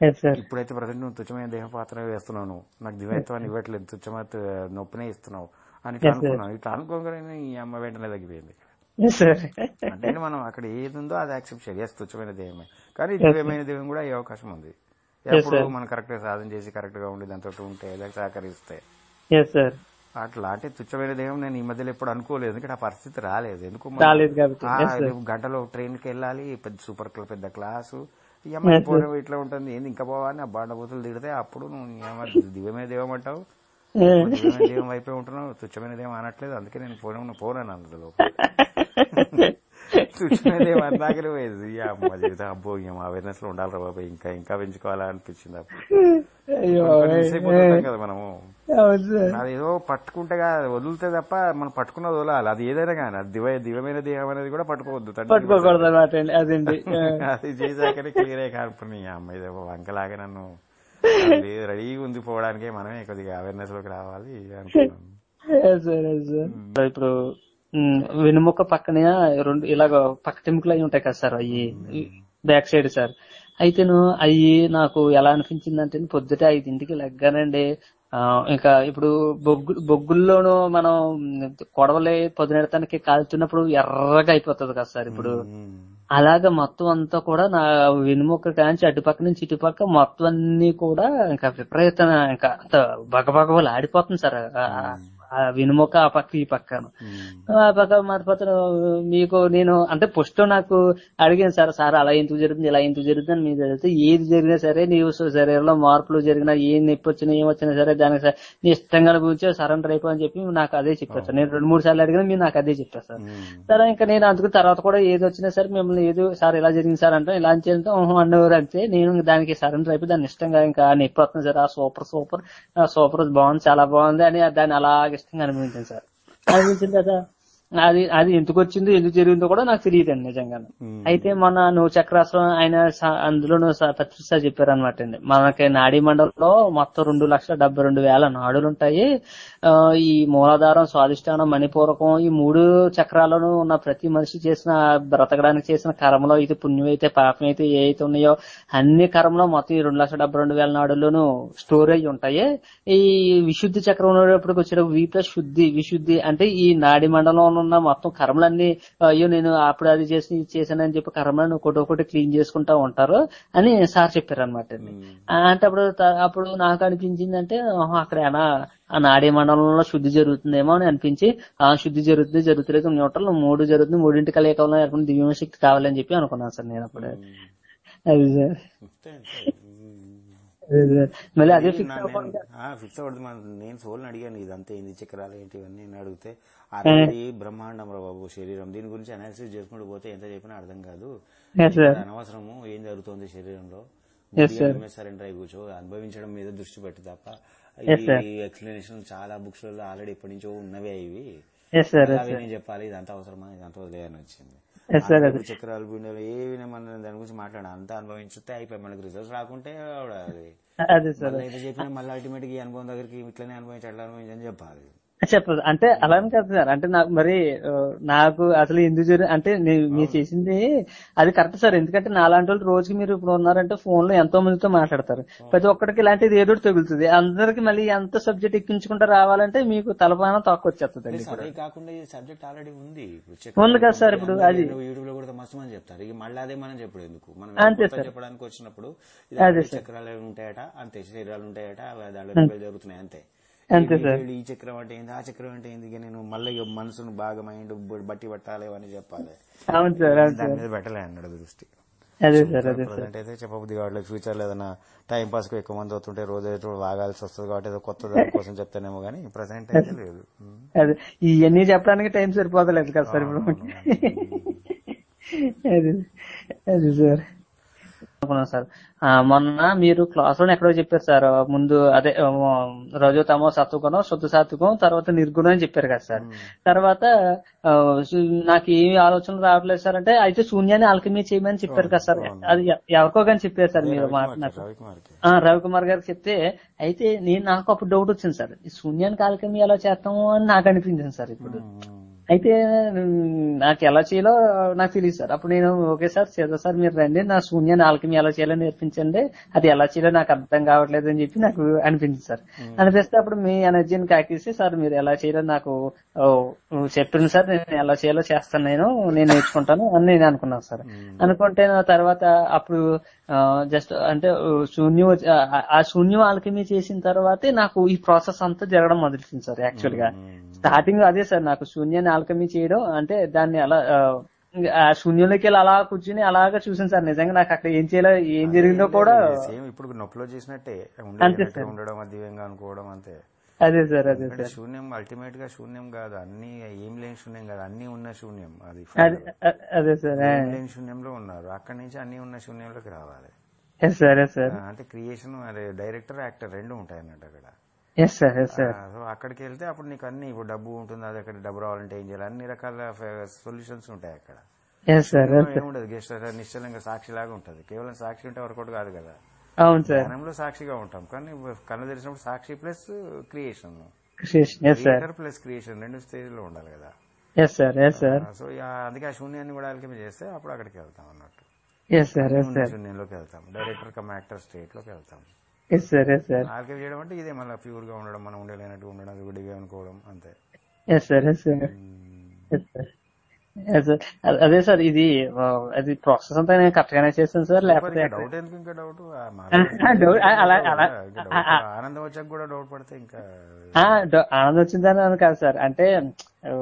ఎస్ సార్ ఇప్పుడైతే ప్రజెంట్ నువ్వు తుచ్చమైన దేహ పాత్ర వేస్తున్నావు నువ్వు. నాకు దివ్యత్వాన్ని ఇవ్వట్లేదు తుచ్చమైన త- నొప్పినే ఇస్తున్నావు అని ఇట్లా Yes, sir. అనుకున్నావు ఇట్లా అనుకోగానే ఈ అమ్మ వెంటనే తగ్గిపోయింది ఎస్ సార్ అంటే మనం అక్కడ ఏది ఉందో అది యాక్సెప్ట్ చేయాలి ఎస్ తుచ్చమైన దేహమే కానీ దివ్యమైన దేహం కూడా అయ్యే అవకాశం ఉంది ఎప్పుడు sir. మనం కరెక్ట్ గా సాధన చేసి కరెక్ట్ గా ఉండి దాంతో ఉంటే దానికి సహకరిస్తే ఎస్ సార్ అట్లా అంటే తుచ్చమైన దేహం నేను ఈ మధ్యలో ఎప్పుడు అనుకోలేదు ఎందుకంటే ఆ పరిస్థితి రాలేదు ఎందుకు రాలేదు కాబట్టి. ఆ, Yes, sir. రేపు గంటలో ట్రైన్ కి వెళ్ళాలి పెద్ద సూపర్ క్ల- పెద్ద క్లాసు ఈ అమ్మాయి Yes, sir. పోవడం ఇట్లా ఉంటుంది ఏంది ఇంకా పోవాలని ఆ బాండబూతులు తిడితే అప్పుడు నువ్వు ఈ అమ్మాయి దివ్యమైన దేవం అంటావు దివ్యమైన దేవం వైపే ఉంటున్నావు తుచ్చమైన దేవం అనట్లేదు అందుకే నేను పోను పోనాను అందులో తుచ్చమైన దేవం అందాకనే పోయేది ఈ అమ్మ జీవితం అబ్బో ఈ అవేర్నెస్ లో ఉండాలి రా బాబాయ్ ఇంకా ఇంకా పెంచుకోవాలా అనిపించింది అప్పుడు అయ్యో కొన్ని మిస్ అయిపోతుంటాం కదా మనము అవును సార్ అది ఏదో పట్టుకుంటే కాదు, వదిలితే తప్ప మనం పట్టుకున్నది వదలాలి అది ఏదైనా కానీ అది దివ దివ్యమైన దేహం అనేది కూడా పట్టుకోవద్దు తండ్రి పట్టుకోకూడదు అనమాట అండి అదండి అది చేశాకనే క్లియర్ అయ్యి కానుకుని ఈ అమ్మాయి ఇదేమో వంకలాగా నన్ను లేదు, రెడీగా ఉంది పోవడానికే మనమే కొద్దిగా అవేర్నెస్ లోకి రావాలి అనుకున్నాను ఎస్ సార్ ఎస్ సార్ ఇప్పుడు ఉమ్, వెనుముక పక్కన రెండు ఇలాగ పక్క టెంకులు అయి ఉంటాయి కదా సార్ అవి బ్యాక్ సైడ్ సార్ అయితేను అవి నాకు ఎలా అనిపించింది అంటే పొద్దుట ఐదింటికి లెగ్గానండి ఆ, ఇంకా ఇప్పుడు బొగ్గు బొగ్గుల్లోనూ మనం కొడవలే పొద్దునెడతానికి కాల్చున్నప్పుడు ఎర్రగా అయిపోతుంది కదా సార్ ఇప్పుడు ఉమ్. అలాగ మొత్తం అంతా కూడా నా వెనుముక కాంచి అటుపక్క నుంచి ఇటుపక్క మొత్తం అన్ని కూడా ఇంకా విపరీత ఇంకా అంత బగబగబలు ఆడిపోతుంది సార్ ఆ- ఆ వెనుముక ఆ పక్క ఈ పక్కన ఉమ్. ఆ పక్క మరపత్రం మీకు నేను అంటే ఫస్ట్ నాకు అడిగాను సార్ సార్ అలా ఎందుకు జరుగుతుంది ఇలా ఎందుకు జరుగుతుంది అని మీరు అడిగితే ఏది జరిగినా సరే నీవు శరీరంలో మార్పులు జరిగినా ఏ నొప్పి వచ్చినా ఏం వచ్చినా సరే దానికి స- నీ ఇష్టంగా గురించి సరెండర్ అయిపో అని చెప్పి నాకు అదే చెప్పారు సార్ నేను రెండు మూడు సార్లు అడిగినా మీరు నాకు అదే చెప్పారు సార్ ఉమ్. సరే ఇంకా నేను అందుకు తర్వాత కూడా ఏది వచ్చినా సరే మిమ్మల్ని ఏదో సార్ ఇలా జరిగింది సార్ అంటే ఇలా చేస్తే ఓహో అన్నవారు అంతే నేను ఇంక దానికి సరెండర్ అయిపోయి దాన్ని ఇష్టంగా ఇంకా నొప్పి వస్తుంది సార్ ఆ సూపర్ సూపర్ ఆ సూపర్ బాగుంది చాలా బాగుంది అని దాన్ని అలా ఇష్టంగా అనిపించింది సార్ అనిపించింది కదా అది అది ఎందుకు వచ్చిందో ఎందుకు జరిగిందో కూడా నాకు తెలియదండి నిజంగా ఉమ్. అయితే మన నువ్వు చక్రాస్త్రం ఆయన స- అందులోనూ పత్రిక చెప్పారు అనమాట అండి మనకి నాడీ మండలంలో మొత్తం రెండు లక్షల డెబ్బై రెండు వేల నాడులు ఉంటాయి ఆ, ఈ మూలాధారం స్వాదిష్టానం మణిపూరకం ఈ మూడు చక్రాలను ఉన్న ప్రతి మనిషి చేసిన బ్రతకడానికి చేసిన కర్మలో అయితే పుణ్యం అయితే పాపం అయితే ఏ అయితే ఉన్నాయో అన్ని కర్మలో మొత్తం ఈ రెండు లక్షల డెబ్బై రెండు వేల నాడుల్లోనూ స్టోర్ అయ్యి ఉంటాయి ఈ విశుద్ధి చక్రం ఉన్నప్పటికి వచ్చే వి ప్లస్ శుద్ధి విశుద్ధి అంటే ఈ నాడి మండలంలో ఉన్న మొత్తం కర్మలన్నీ అయ్యో నేను అప్పుడు అది చేసి ఇది చేశానని చెప్పి కర్మలను ఒకటి ఒకటి క్లీన్ చేసుకుంటా ఉంటారు అని సార్ చెప్పారు అనమాట అంటే అప్పుడు త- అప్పుడు నాకు అనిపించింది అంటే అక్కడ ఏనా ఆ నాడీ మండలంలో శుద్ధి జరుగుతుందేమో అని అనిపించి ఆ శుద్ధి జరుగుతుంది జరుగుతుంది న్యూట్రల్ మూడు జరుగుతుంది మూడింటి కలయికల్లో ఏర్పడిన దివ్యమైన శక్తి కావాలని చెప్పి అనుకున్నాను సార్ నేను అప్పుడు అది సార్ అంతే, అంతే. ఉమ్. అదే సార్. మళ్ళీ అదే ఇది ఫిక్స్ నా- అవ్వకుండా నేను- ఆ, ఫిక్స్ అవ్వదు మన నేను సోల్ని అడిగాను ఇదంతా ఏంది చక్రాలు ఏంటి ఇవన్నీ అని అడిగితే అది బ్రహ్మాండం రా బాబు శరీరం దీని గురించి అనాలిసిస్ చేసుకుంటూ పోతే ఎంత చెప్పినా అర్థం కాదు Yes, sir. ఇది అనవసరము ఏం జరుగుతోంది శరీరంలో Yes, sir. సరెండర్ అయి కూర్చో అనుభవించడం మీద దృష్టి పెట్టు తప్ప Yes, sir. ఈ ఎక్స్ప్లెనేషన్ చాలా బుక్స్ లో ఆల్రెడీ ఎప్పటి నుంచో ఉన్నవే ఇవి ఎస్ సార్ అవి నేను చెప్పాలి ఇదంతా అవసరమా ఇదంతా వదిలేయని వచ్చింది Yes, sir. ఆటలు, చక్రాలు బిండెలు ఏవి మన దాని గురించి మాట్లాడా అంతా అనుభవించితే అయిపోయి మనకి రిజల్ట్స్ రాకుంటే ఆవిడ అది అదే సార్ మళ్ళీ అయితే చెప్పినా మళ్ళీ అల్టిమేట్ గా ఈ అనుభవం దగ్గరికి ఇట్లనే అనుభవించి అట్లా అనుభవించని చెప్పాలి చెప్పదు అంటే అలానే కాదు సార్ అంటే నాకు మరి ఆ, నాకు అసలు ఎందుకు జరి అంటే నే- మీరు చేసింది అది కరెక్ట్ సార్ ఎందుకంటే నాలాంటి వాళ్ళు రోజుకి మీరు ఇప్పుడు ఉన్నారంటే ఫోన్ లో ఎంతో మందితో మాట్లాడతారు ప్రతి ఒక్కరికి ఇలాంటిది ఏదో ఒకటి తగులుతుంది అందరికి మళ్ళీ ఎంత సబ్జెక్ట్ ఎక్కించుకుంటూ రావాలంటే మీకు తలపాన తక్కువ వచ్చేస్తుంది ప్లస్ అదే కాకుండా ఈ సబ్జెక్ట్ ఆల్రెడీ ఉంది ఉంది కదా సార్ ఇప్పుడు అది. యూట్యూబ్ లో కూడా మస్తు మంది చెప్తారు ఇక మళ్ళీ అదే మనం చెప్పడు ఎందుకు మనం అంతే కొత్తగా సార్. చెప్పడానికి వచ్చినప్పుడు అదే ఇది సార్. చక్రాలు ఉంటాయట అంతే శరీరాలు ఉంటాయట అవి దాంట్లో రిపేర్ జరుగుతున్నాయి అంతే అంతే ఈ- సార్. ఈ చక్రం అంటే ఏంది ఆ చక్రం అంటే ఏంది ఇక నేను మళ్ళీ ఇక మనసును బాగా మైండ్ బట్టి పట్టాలి అని చెప్పాలి అవును సార్ అవును దాని సార్ మీద పెట్టలే అన్నాడు దృష్టి అదే సార్ అదే సార్ ప్రజెంట్ అయితే చెప్పబుద్ది కావట్లేదు ఫ్యూచర్ లో ఏదైనా టైం పాస్ కు ఎక్కువ మంది అవుతుంటే రోజు అయితే వాగాల్సి వస్తుంది కాబట్టి ఏదో కొత్త దాని కోసం చెప్తానేమో కానీ ప్రజెంట్ అయితే లేదు ఉమ్. అదే ఇవన్నీ చెప్పడానికి టైం సరిపోతలేదు కదా సార్ ఇప్పుడు అది అది సార్ అనుకున్నాను సార్ ఆ, మొన్న మీరు క్లాస్ లో ఎక్కడో చెప్పారు సార్ ముందు అదే ఆ, రజోతమో సత్వగుణం శుద్ధ సాత్వికం తర్వాత నిర్గుణం అని చెప్పారు కదా సార్ తర్వాత ఆ, సు- నాకు ఏమి ఆలోచనలు రావట్లేదు సార్ అంటే అయితే శూన్యాన్ని ఆల్కమీ చేయమని చెప్పారు కదా సార్ అది ఎ- ఎవరికో కానీ చెప్పారు సార్ మీరు మాట నాకు రవికుమార్కి ఆ, రవికుమార్ గారికి చెప్తే అయితే నేను నాకు అప్పుడు డౌట్ వచ్చింది సార్ ఈ శూన్యానికి ఆల్కమీ ఎలా చేస్తాము అని నాకు అనిపించింది సార్ ఇప్పుడు అయితే మ్, నాకు ఎలా చేయాలో నాకు తెలియదు సార్ అప్పుడు నేను ఓకే సార్ చేద్దాం సార్ మీరు రండి నా శూన్యాన్ని ఆల్కమీ ఎలా చేయాలో నేర్పించండి అది ఎలా చేయాలో నాకు అర్థం కావట్లేదు అని చెప్పి నాకు అనిపించింది సార్ అనిపిస్తే అప్పుడు మీ ఎనర్జీని కాకేసి సార్ మీరు ఎలా చేయాలో నాకు ఓ, చెప్పింది సార్ నేను ఎలా చేయాలో చేస్తాను నేను నేను నేర్చుకుంటాను అని నేను అనుకున్నాను సార్ అనుకుంటే నా తర్వాత అప్పుడు జస్ట్ అంటే ఆ, శూన్యం వచ్చి- ఆ- ఆ శూన్యం ఆల్కమీ చేసిన తర్వాతే నాకు ఈ ప్రాసెస్ అంతా జరగడం మొదలెట్టింది సార్ యాక్చువల్ గా స్టార్టింగ్ అదే సార్ నాకు శూన్యాన్ని ఆల్కమీ చేయడం అంటే దాన్ని అలా ఆ, ఆ శూన్యంలోకి వెళ్ళి అలా కూర్చుని అలాగా చూసాను సార్ నిజంగా నాకు అక్కడ ఏం చేయాలో ఏం జరిగిందో కూడా సేమ్ ఇప్పుడు నొప్పిలో చేసినట్టే అంతే ఉండేటట్టు సార్. ఉండడం దివ్యంగా అనుకోవడం అంతే అదే సార్ అదే ఎందుకంటే సార్ శూన్యం అల్టిమేట్ గా శూన్యం కాదు అన్ని ఏం లేని శూన్యం కాదు అన్ని ఉన్న శూన్యం అది అదే అ- అదే సార్ ఏం లేని శూన్యంలో ఉన్నారు అక్కడి నుంచి అన్ని ఉన్న శూన్యంలోకి రావాలి ఎస్ సార్ ఎస్ సార్ ఆ, అంటే క్రియేషన్ అదే డైరెక్టర్ యాక్టర్ రెండు ఉంటాయి అన్నట్టు అక్కడ ఎస్ సార్ ఎస్ సార్ ఆ, సో అక్కడికి వెళ్తే అప్పుడు నీకు అన్ని ఇప్పుడు డబ్బు ఉంటుంది అది అక్కడ డబ్బు రావాలంటే ఏం చేయాలి అన్ని రకాల సొల్యూషన్స్ ఉంటాయి అక్కడ ఎస్ సార్ ఎస్ సార్ ఏముండదు గెస్ట్ నిశ్చలంగా సాక్షిలాగా ఉంటది కేవలం సాక్షి ఉంటే వర్కౌట్ కాదు కదా అవును సార్ ధ్యానంలో సాక్షిగా ఉంటాం కానీ కళ్ళు తెరిచినప్పుడు సాక్షి plus creation yes sir creator plus creation రెండు స్టేజ్ లో ఉండాలి కదా yes sir yes sir so ఇక అందుకే ఆ శూన్యాన్ని కూడా అల్కెమి చేస్తే అప్పుడు అక్కడికి వెళ్తాం అన్నట్టు ఎస్ సార్ ఎస్ ఉన్న సార్ శూన్యంలోకి వెళ్తాం డైరెక్టర్ కమ్ యాక్టర్ స్టేట్ లోకి వెళ్తాం yes sir yes sir alchemy చేయడం అంటే ఇదే మళ్ళీ ప్యూర్ గా ఉండడం మనం ఉండలేనట్టు ఉండడం విడిగా అనుకోవడం అంతే yes sir yes sir yes sir yes sir అదే సార్ ఇది ఆ, అది ప్రాసెస్ అంతా నేను కరెక్ట్ గానే చేస్తాను సార్ లేకపోతే డౌట్ ఎందుకు ఇంకా డౌట్ ఆ, doubt- ఆ, అలా- అలా- ఆ, ఆ. ఆనందం వచ్చాక కూడా డౌట్ పడితే ఇంకా ఆ, డ- ఆనందం వచ్చిందని అని కాదు సార్ అంటే ఆ,